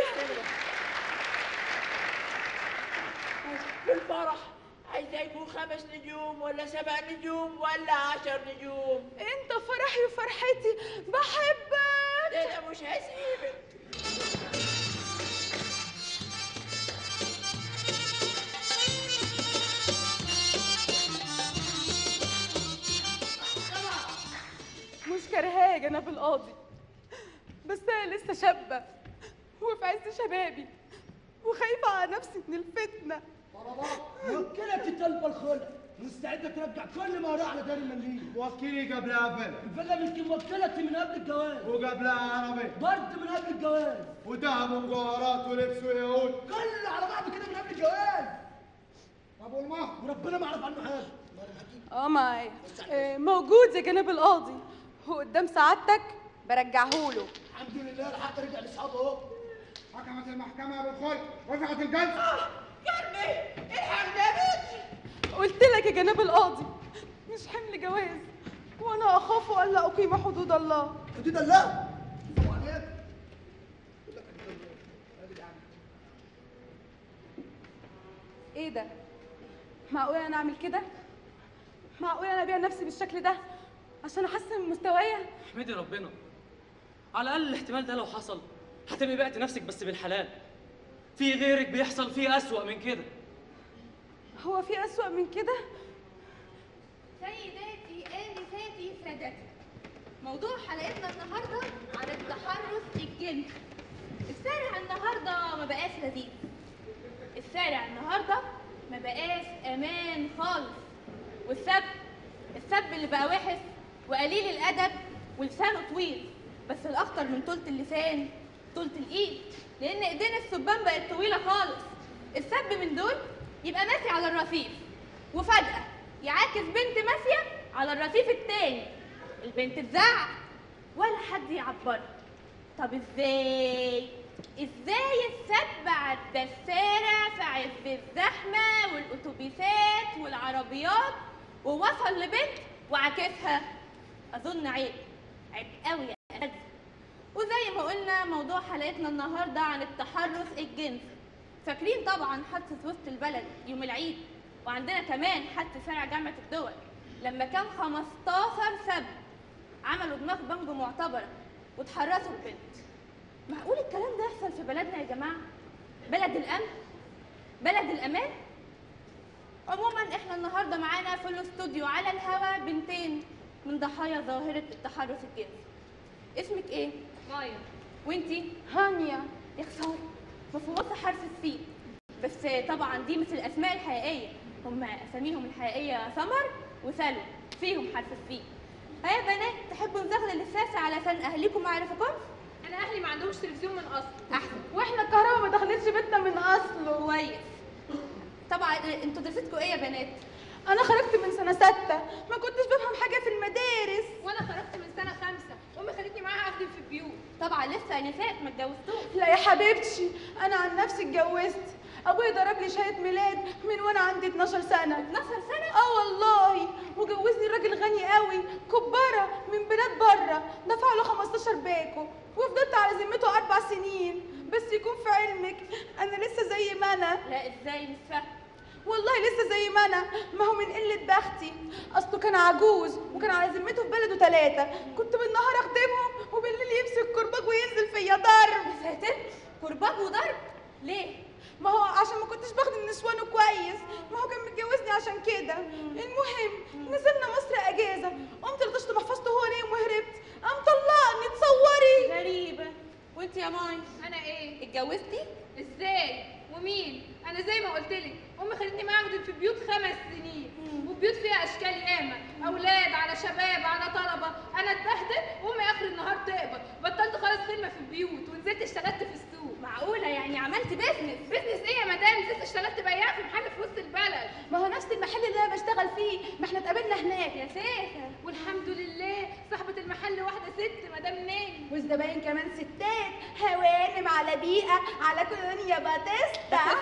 في الفرح عايزة يكون خمس نجوم ولا سبع نجوم ولا عشر نجوم انت فرحي وفرحتي بحبك ده انا مش هسيبك مش كرهاه يا جناب القاضي بس انا لسه شابه وفي عز شبابي وخايفه على نفسي من الفتنه موكلك طالبه الخلع مستعده ترجع كل ما راح لدار المليين وكيلي قبلها فيلا الفيلا يمكن موكلتي من قبل الجواز وقبلها عربي برد من قبل الجواز وذهب ومجوهرات ولبس ويهود كل على بعض كده من قبل الجواز طب والمهر وربنا ما يعرف عنه حاجه اه معايا آه، موجود يا جناب القاضي وقدام سعادتك برجعهوله الحمد لله الحق رجع لاصحابه اهو حكمت المحكمة بالخلع رفعت الجلسة قلبي الحمد لله قلت لك يا جناب القاضي مش حمل جواز وانا اخاف الا اقيم حدود الله حدود الله طبعا عليك ايه ده معقول انا اعمل كده معقول انا ابيع نفسي بالشكل ده عشان احسن من مستوايا احمدي ربنا على الاقل الاحتمال ده لو حصل هتبقي بعتي نفسك بس بالحلال في غيرك بيحصل فيه اسوأ من كده هو في اسوأ من كده سيداتي آنساتي سادتي موضوع حلقتنا النهارده عن التحرش الجنسي الشارع النهارده ما بقاش لذيذ الشارع النهارده ما بقاش امان خالص والسب السب اللي بقى وحش وقليل الادب ولسانه طويل بس الاخطر من طولة اللسان طولة الايد لان ايدين السبان بقت طويله خالص السب من دول يبقى ماشي على الرصيف وفجأة يعاكس بنت ماشية على الرصيف التاني البنت تزعق ولا حد يعبرها طب ازاي ازاي السب عدى الشارع في عز الزحمة والاتوبيسات والعربيات ووصل لبنت وعاكسها اظن عيب عيب قوي يا أساتذة وزي ما قلنا موضوع حلقتنا النهارده عن التحرش الجنسي فاكرين طبعا حادثة وسط البلد يوم العيد وعندنا كمان حادثة شارع جامعة الدول لما كان 15 سب عملوا دماغ بانجو معتبرة وتحرشوا البنت معقول الكلام ده يحصل في بلدنا يا جماعة؟ بلد الأمن؟ بلد الأمان؟ عموما احنا النهارده معانا في الاستوديو على الهوا بنتين من ضحايا ظاهرة التحرش الجنسي اسمك ايه؟ مايا وانتي؟ هانيا يا خسارة مفوضة حرف السين بس طبعا دي مش الاسماء الحقيقية هم اساميهم الحقيقية سمر وسلوى فيهم حرف السين ها يا بنات تحبوا نزغل الساسة علشان اهليكم ما يعرفوكمش؟ انا اهلي ما عندهمش تلفزيون من اصل احسن واحنا الكهرباء ما دخلتش بيتنا من اصله كويس طبعا طبعا انتوا دراستكم ايه يا بنات انا خرجت من سنه سته ما كنتش بفهم حاجه في المدارس وانا خرجت من سنه خمسه امي خدتني معاها اخدم في البيوت طبعا لسه نسات ما اتجوزتوش لا يا حبيبتي انا عن نفسي اتجوزت ابويا ضرب لي شهاده ميلاد من وانا عندي 12 سنه 12 سنه اه والله وجوزني راجل غني قوي كباره من بلاد بره دفع له 15 باكو وفضلت على ذمته اربع سنين بس يكون في علمك انا لسه زي ما انا لا ازاي مش فاهمه والله لسه زي ما انا ما هو من قله بختي اصله كان عجوز وكان على ذمته في بلده ثلاثه كنت بالنهار اخدمهم وبالليل يمسك كرباج وينزل فيا ضرب يا ساتر كرباج وضرب ليه ما هو عشان ما كنتش بخدم نسوانه كويس ما هو كان متجوزني عشان كده المهم نزلنا مصر اجازه قمت لطشت محفظته هو نايم وهربت قام طلقني تصوري غريبه وانت يا ماي انا ايه اتجوزتي ازاي ومين انا زي ما قلت لك امي خدتني معاها اخدم في بيوت خمس سنين وبيوت فيها اشكال ياما اولاد على شباب على طلبه انا اتبهدل وامي اخر النهار تقبض بطلت خالص خدمه في البيوت ونزلت اشتغلت في السوق معقوله يعني عملت بيزنس بيزنس ايه يا مدام نزلت اشتغلت بياع في محل في وسط البلد ما هو نفس المحل اللي انا بشتغل فيه ما احنا اتقابلنا هناك يا ساتر والحمد لله صاحبه المحل واحده ست مدام ناني والزباين كمان ستات هوانم على بيئه على كولونيا باتيستا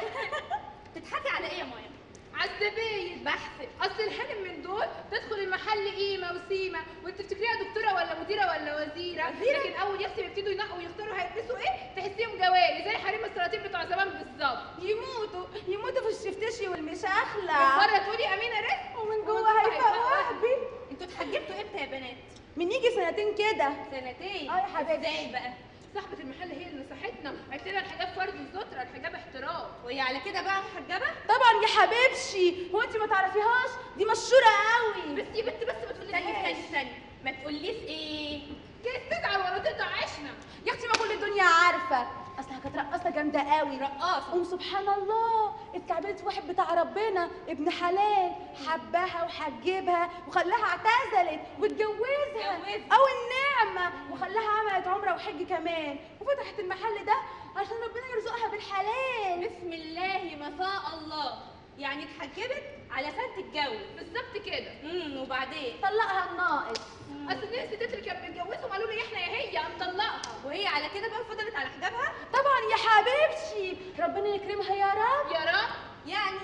تضحكي على ايه يا مايا عالزباين بحث اصل الهانم من دول تدخل المحل قيمه وسيمه وانت تفتكريها دكتوره ولا مديره ولا وزيره وزيرة؟ لكن اول يختم يبتدوا ينقوا ويختاروا هيلبسوا ايه تحسيهم جواري زي حريم السلاطين بتوع زمان بالظبط يموتوا يموتوا في الشفتشي والمشاخله من بره تقولي امينه رزق ومن جوه هيبقى وهبي انتوا اتحجبتوا امتى يا بنات من يجي سنتين كده سنتين اه يا حبيبتي ازاي بقى صاحبه المحل هي اللي نصحتنا قالت لنا الحجاب فرد الستره الحجاب احترام وهي على كده بقى محجبه طبعا يا حبيبتي هو انت ما تعرفيهاش دي مشهوره قوي بس يا بنت بس ما تقولي استني استني استني ما تقوليش ايه كانت تزعل ولا تقطع عشنا يا اختي ما كل الدنيا عارفه اصلها كانت رقاصه جامده قوي رقاصه ام سبحان الله اتكعبلت في واحد بتاع ربنا ابن حلال حبها وحجبها وخلاها اعتزلت واتجوزها اتجوزها. او النعمه وخلاها عملت عمره وحج كمان وفتحت المحل ده عشان ربنا يرزقها بالحلال بسم الله ما شاء الله يعني اتحجبت علشان تتجوز بالظبط كده امم وبعدين طلقها الناقص اصل الناس الستات اللي كانوا بيتجوزهم قالوا لي احنا يا هي هنطلقها وهي على كده بقى فضلت على حجابها طبعا يا حبيبتي ربنا يكرمها يا رب يا رب يعني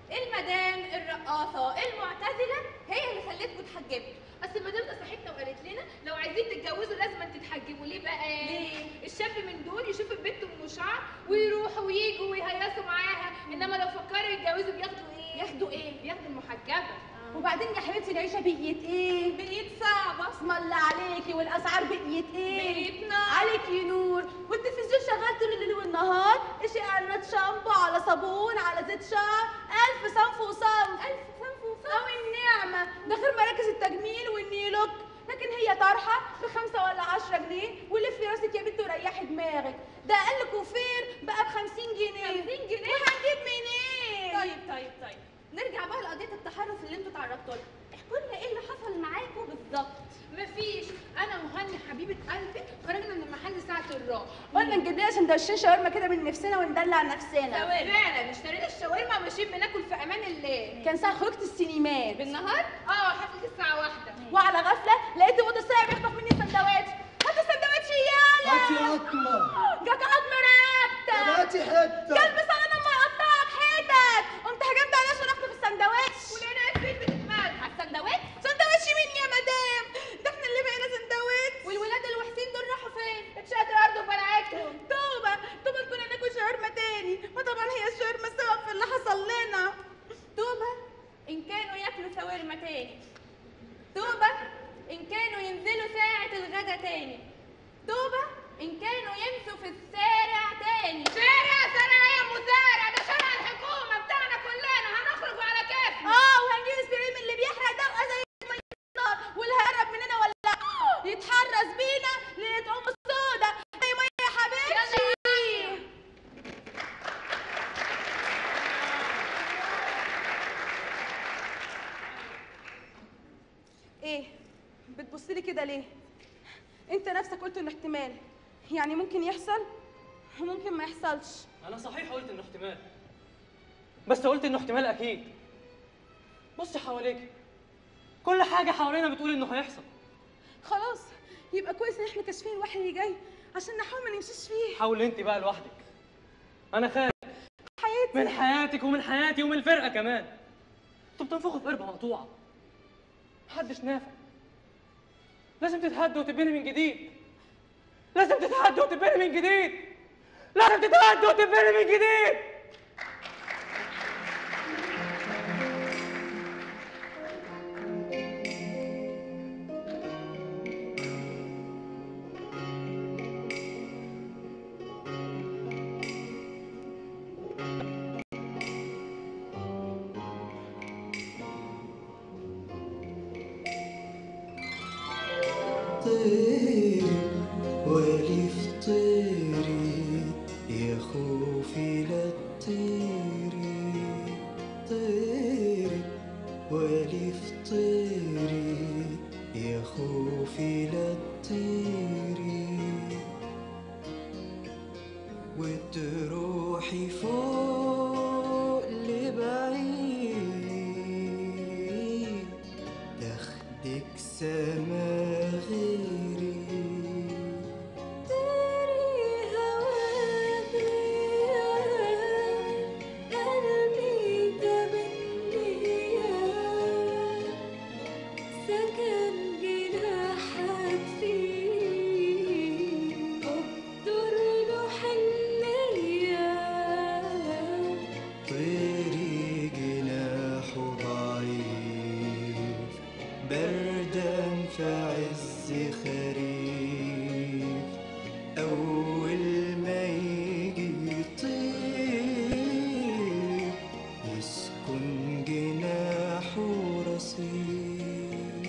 المدام الرقاصه المعتزله هي اللي خلتكم تحجبوا اصل المدام نصحتنا وقالت لنا لو عايزين تتجوزوا لازم تتحجبوا ليه بقى؟ ليه؟ الشاب من دول يشوف البنت ام شعر ويروحوا ويجوا ويهيصوا معاها انما لو فكروا يتجوزوا بياخدوا ايه؟ ياخدوا ايه؟ بياخدوا المحجبه وبعدين يا حبيبتي العيشه بقيت ايه بقيت صعبه اسم الله عليكي والاسعار بقيت ايه بقيت نار. عليكي نور والتلفزيون شغال طول الليل والنهار اشي اعلانات شامبو على صابون على زيت شعر الف صنف وصنف الف صنف وصنف او النعمه ده غير مراكز التجميل والنيلوك لكن هي طرحه بخمسة ولا عشرة جنيه ولفي راسك يا بنت وريحي دماغك ده اقل كوفير بقى بخمسين جنيه 50 جنيه؟ وهنجيب منين طيب طيب طيب نرجع بقى لقضيه التحرش اللي انتوا تعرضتوا لها احكوا لنا ايه اللي حصل معاكم بالظبط مفيش انا وهاني حبيبه قلبي خرجنا من المحل ساعه الراحه قلنا نجيب لنا سندوتشين شاورما كده من نفسنا وندلع نفسنا فعلا اشترينا الشاورما وماشيين بناكل في امان الله كان ساعة خروجة السينمات بالنهار اه حفله الساعه واحدة وعلى غفلة لقيت واد الساعة بيخطف مني سندوتش هات السندوتش يالا هاتي قطمة جاك عظم رقبتك هاتي حتة قلب صغير لما يقطعك حتت قمت هجمت عليه عشان اخطف السندوتش ولقينا البيت بتتمال على السندوتش سندوتش مين يا مدام ده احنا اللي بقينا سندوتش والولاد الوحشين دول راحوا فين اتشقت ارض وبلعتهم توبة توبة كنا ناكل شاورما تاني وطبعا هي الشاورما السبب في اللي حصل لنا توبة إن كانوا ياكلوا شاورما تاني توبة إن كانوا ينزلوا ساعة الغدا تاني توبة إن كانوا يمشوا في الشارع تاني شارع شارع يا مزارع ده شارع الحكومه بتاعنا كلنا هنخرج على كيفنا اه وهنجيب سبراي من اللي بيحرق ده وازاي النار واللي هيقرب مننا ولا يتحرس بينا ليله ام السودا زي ما يا حبيبتي ايه بتبصلي كده ليه انت نفسك قلت انه احتمال يعني ممكن يحصل وممكن ما يحصلش انا صحيح قلت انه احتمال بس قلت انه احتمال اكيد بصي حواليك كل حاجه حوالينا بتقول انه هيحصل خلاص يبقى كويس ان احنا كاشفين الوحي اللي جاي عشان نحاول ما نمشيش فيه حاولي انت بقى لوحدك انا خايف حياتي من حياتك ومن حياتي ومن الفرقه كمان انتوا بتنفخوا في قربه مقطوعه محدش نافع لازم تتهدوا وتبني من جديد لازم تتهدوا وتبني من جديد لازم تتهدوا وتبني من جديد طيري ولي في طيري يا خوفي لا تطيري طيري ولي في طيري يا خوفي لا تطيري وتروحي فوق لبعيد تاخدك سما غيري سكن جناحك فيه قدر له حنية طيري جناحه ضعيف بردان في عز خريف أول ما يجي يطير يسكن جناحه رصيف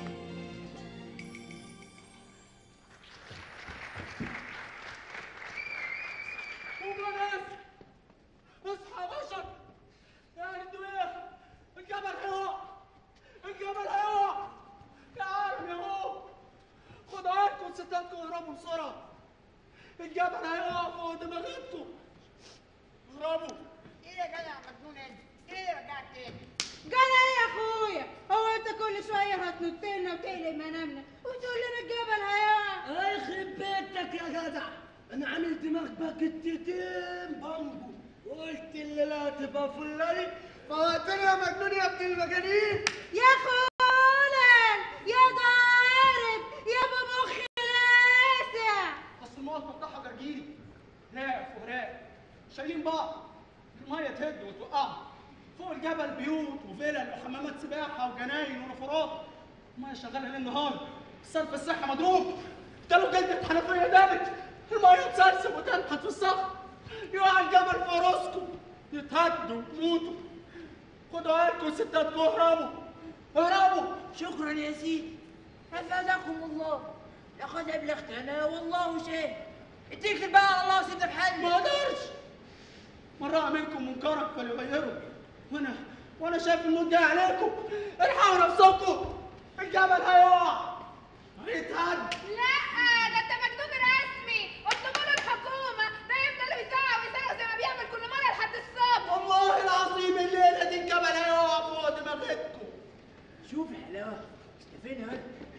وبنات اصحى يا بشر يا انتوا ايه الجبل هيقع الجبل هيقع يا عالم يا هو خدوا عينكم ستاتكم اهربوا بسرعه الجبل هيقع فوق دماغتكم اهربوا ايه يا جدع مجنون انت؟ ايه رجعت تاني؟ جانا ايه يا اخويا هو انت كل شويه هتنط لنا وتقلب منامنا وتقول لنا الجبل هيقع يخرب بيتك يا جدع انا عامل دماغ باكتتين بامبو وقلت اللي لا تبقى فلاني فوقتني يا مجنون يا ابن المجانين يا خولن يا ضارب يا ابو مخ لاسع اصل الموت بتاعها جرجيري لاف وهراء شايلين بعض الميه تهد وتوقعهم فوق الجبل بيوت وفلل وحمامات سباحه وجناين ونفرات الميه شغاله ليل نهار الصرف الصحي مضروب قالوا جلدة حنفية دامت الميه تسرسب وتنحت في الصخر يقع الجبل في راسكم يتهدوا ويموتوا خدوا عيالكم ستاتكم اهربوا اهربوا شكرا يا سيدي حفظكم الله لقد ابلغتنا والله شاهد اتكل بقى على الله وسيبنا في حالنا ما اقدرش من راى منكم منكرا فليغيره وانا وانا شايف الموت جاي عليكم الحقوا نفسكم الجبل هيقع هيتهد لا ده انت مجنون رسمي اطلبوا له الحكومه ده يفضل يزعق ويصرخ زي ما بيعمل كل مره لحد الصبح والله العظيم الليله دي الجبل هيقع فوق دماغتكم شوف يا حلاوه انت فين يا ولد؟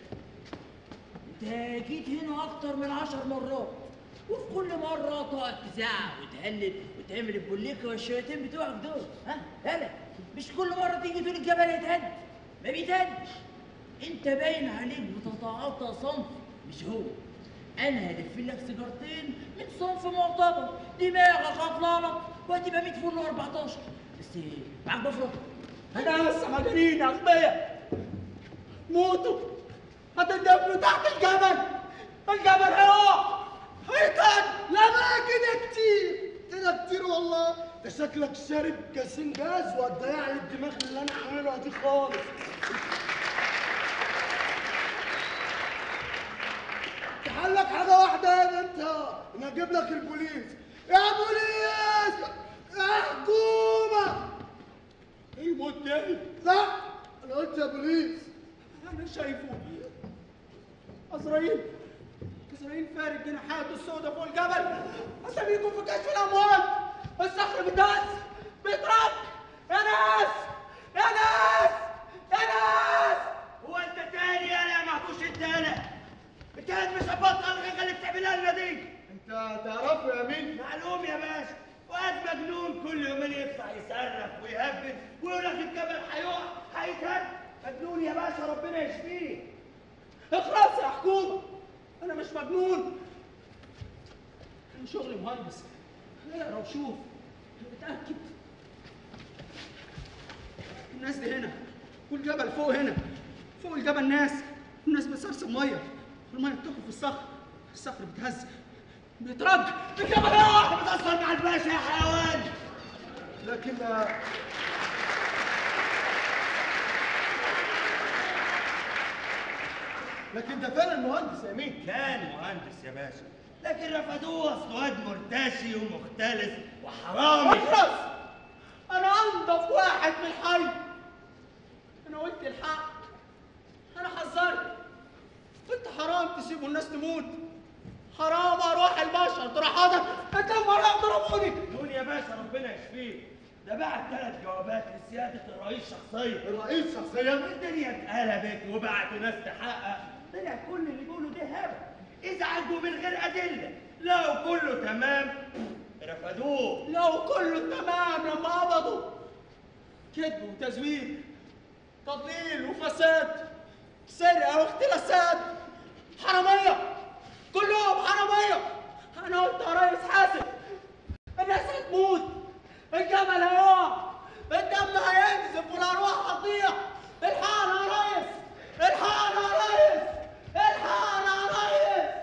انت جيت هنا اكتر من عشر مرات وفي كل مره تقعد تزعق وتهلل وتعمل البوليكه والشويتين بتوعك دول ها هلا مش كل مره تيجي تقول الجبل هيتهد ما بيتهدش انت باين عليك بتتعاطى صنف مش هو انا هلف لك سيجارتين من صنف معتبر دماغك هتلالط وهتبقى 100 فل و14 بس معاك بفرط انا لسه مجانين يا اغبياء موتوا هتندفنوا تحت الجبل الجبل هيقع هيتهد لا بقى كده كتير كده كتير والله ده شكلك شارب كاسين جاز وهتضيع لي الدماغ اللي انا عاملها دي خالص تحلك حاجه واحده يا انت انا اجيب لك البوليس يا بوليس يا حكومه الموت جاي لا انا قلت يا بوليس انا شايفه عزرائيل عزرائيل فارق جناحاته السوداء فوق الجبل عشان يكون في كشف الاموال الصخر بيتهز بيترك ويهبل ويقول لك الجبل هيقع هيتهد مجنون يا باشا ربنا يشفيه اخلص يا حكومه انا مش مجنون انا شغلي مهندس اقرا وشوف اتاكد الناس دي هنا والجبل فوق هنا فوق الجبل ناس الناس بتسرسب ميه الميه بتدخل في الصخر الصخر بيتهز بيترج الجبل يقع بتأثر مع الباشا يا حيوان لكن لكن ده فعلا المهندس يا مين كان مهندس يا باشا لكن رفضوه اصل واد مرتشي ومختلس وحرامي اخلص انا انضف واحد في الحي انا قلت الحق انا حذرت قلت حرام تسيبوا الناس تموت حرام اروح البشر تروح حاضر انت مرة ضربوني نقول يا باشا ربنا يشفيه ده بعت ثلاث جوابات لسيادة الرئيس شخصيا الرئيس شخصيا الدنيا اتقلبت وبعتوا ناس تحقق طلع كل اللي بيقولوا ده هبل ازعجوا من غير أدلة لو كله تمام رفضوه لو كله تمام لما قبضوا كذب وتزوير تضليل وفساد سرقة واختلاسات حرامية كلهم حرامية أنا قلت يا ريس حاسب الناس هتموت الجبل هيقع الدم هينزف والأرواح هتضيع الحقنا يا ريس الحقنا يا ريس الحقنا يا ريس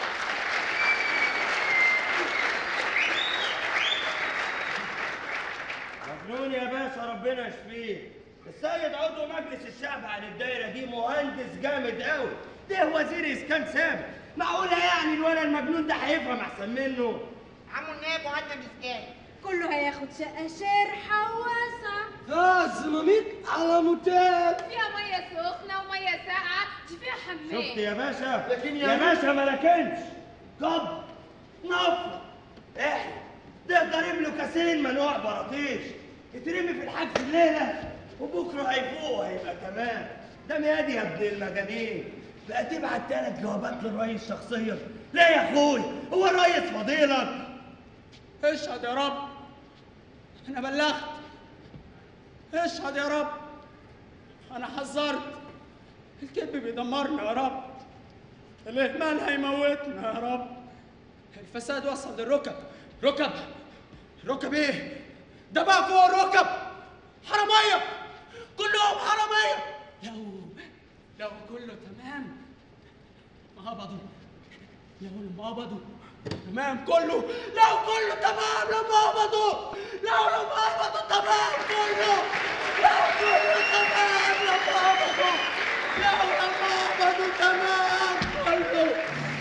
مجنون يا باشا ربنا يشفيه السيد عضو مجلس الشعب عن الدايرة دي مهندس جامد قوي ده وزير اسكان سابق معقولة يعني الولد المجنون ده هيفهم احسن منه عمو النائب مهندس اسكان كله هياخد شقة شرحة واسعة غاز مميت على موتيل فيها ميه سخنه وميه ساقعه دي فيها حمام شفت يا باشا لكن يا يا مين- باشا ما لكنش قبض نفر احنا تقدر يملوا كاسين منوع براطيش يترمي في الحجز الليله وبكره هيفوق هيبقى تمام ده ميادي يا ابن المجانين بقى تبعت ثلاث جوابات للرئيس شخصيا ليه يا اخوي هو الرئيس فضيلك اشهد يا رب انا بلغت اشهد يا رب انا حذرت الكذب بيدمرنا يا رب الاهمال هيموتنا يا رب الفساد وصل للركب ركب ركب ايه ده بقى فوق الركب حراميه كلهم حراميه لو لو كله تمام ما قبضوا لو لما قبضوا تمام كله لو كله تمام لما قبضوا لو لما قبضوا تمام كله لو كله تمام لما قبضوا لو لما قبضوا تمام كله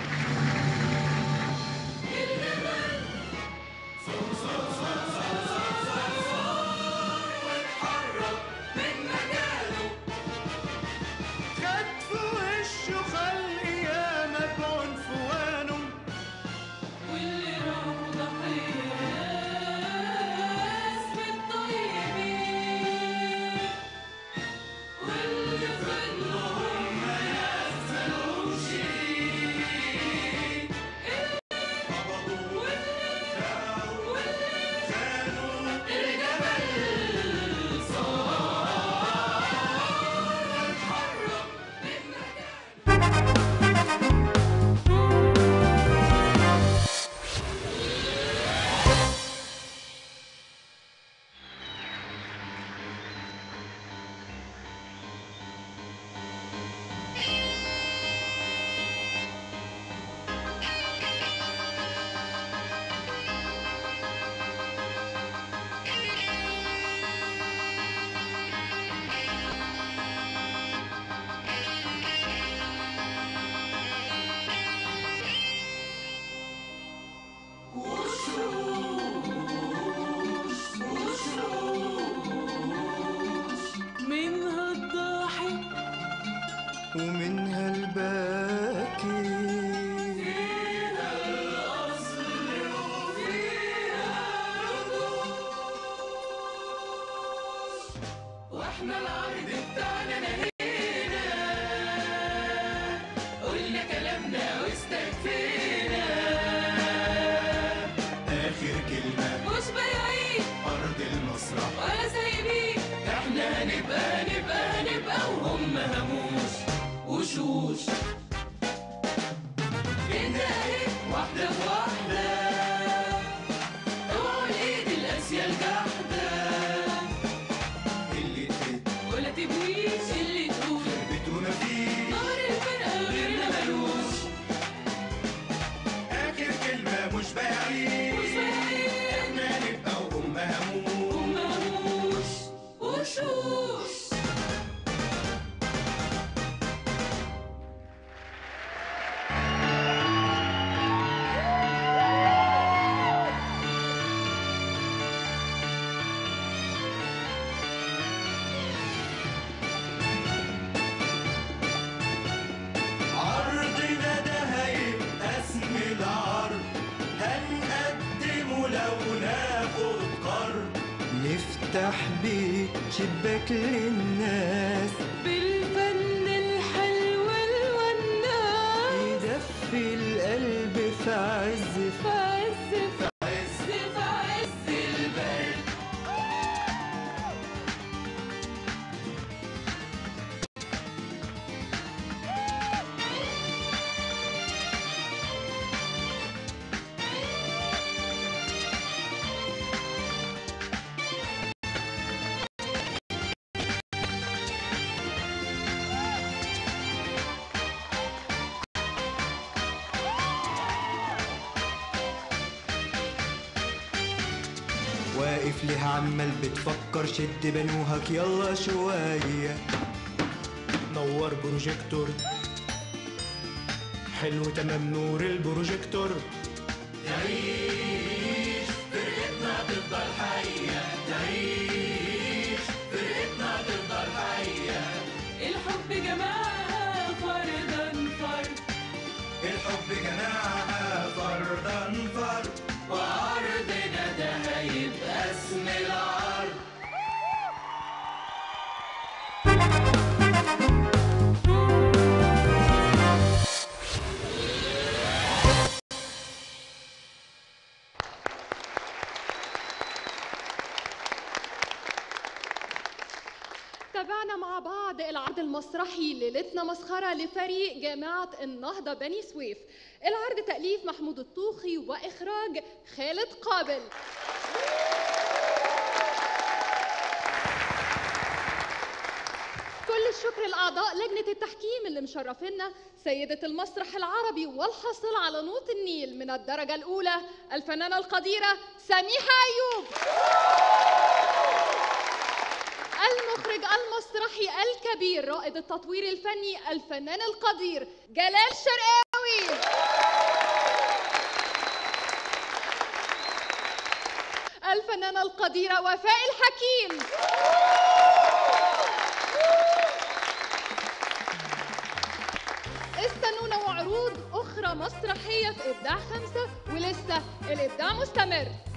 خد في وشه خلق ياما بعنفوانه واللي راحوا ضحية اسم الطيبين واللي فضلوا هم ناس مالهمش ايد قبضوا واللي باعوا واللي خانوا الجبل صار اتحرك منها الضاحك ومنها الباكي فيها الأصل وفيها ردود واحنا العرض بتاعنا نهينا قلنا كلامنا واستكفينا آخر كلمة مش بايعين أرض المسرح ولا زي يفتح بيت شباك للناس بالفن الحلو الوناس يدفي القلب في عز في عز في عز في عز البرد واقف ليه عمال بتفكر شد بنوهك يلا شوية نور بروجيكتور حلو تمام نور البروجيكتور تعيش فرقتنا تفضل حية تعيش فرقتنا تفضل حية الحب جماعة فردا فرد الحب جماعة فردا فرد وعرضنا ده هيبقى اسم العرض تابعنا مع بعض العرض المسرحي ليلتنا مسخرة لفريق جامعة النهضة بني سويف العرض تأليف محمود الطوخي وإخراج خالد قابل كل الشكر لأعضاء لجنة التحكيم اللي مشرفينا سيدة المسرح العربي والحاصل على نوط النيل من الدرجة الأولى الفنانة القديرة سميحة أيوب المخرج المسرحي الكبير رائد التطوير الفني الفنان القدير جلال شرقاوي الفنانة القديرة وفاء الحكيم استنونا وعروض أخرى مسرحية في إبداع خمسة ولسه الإبداع مستمر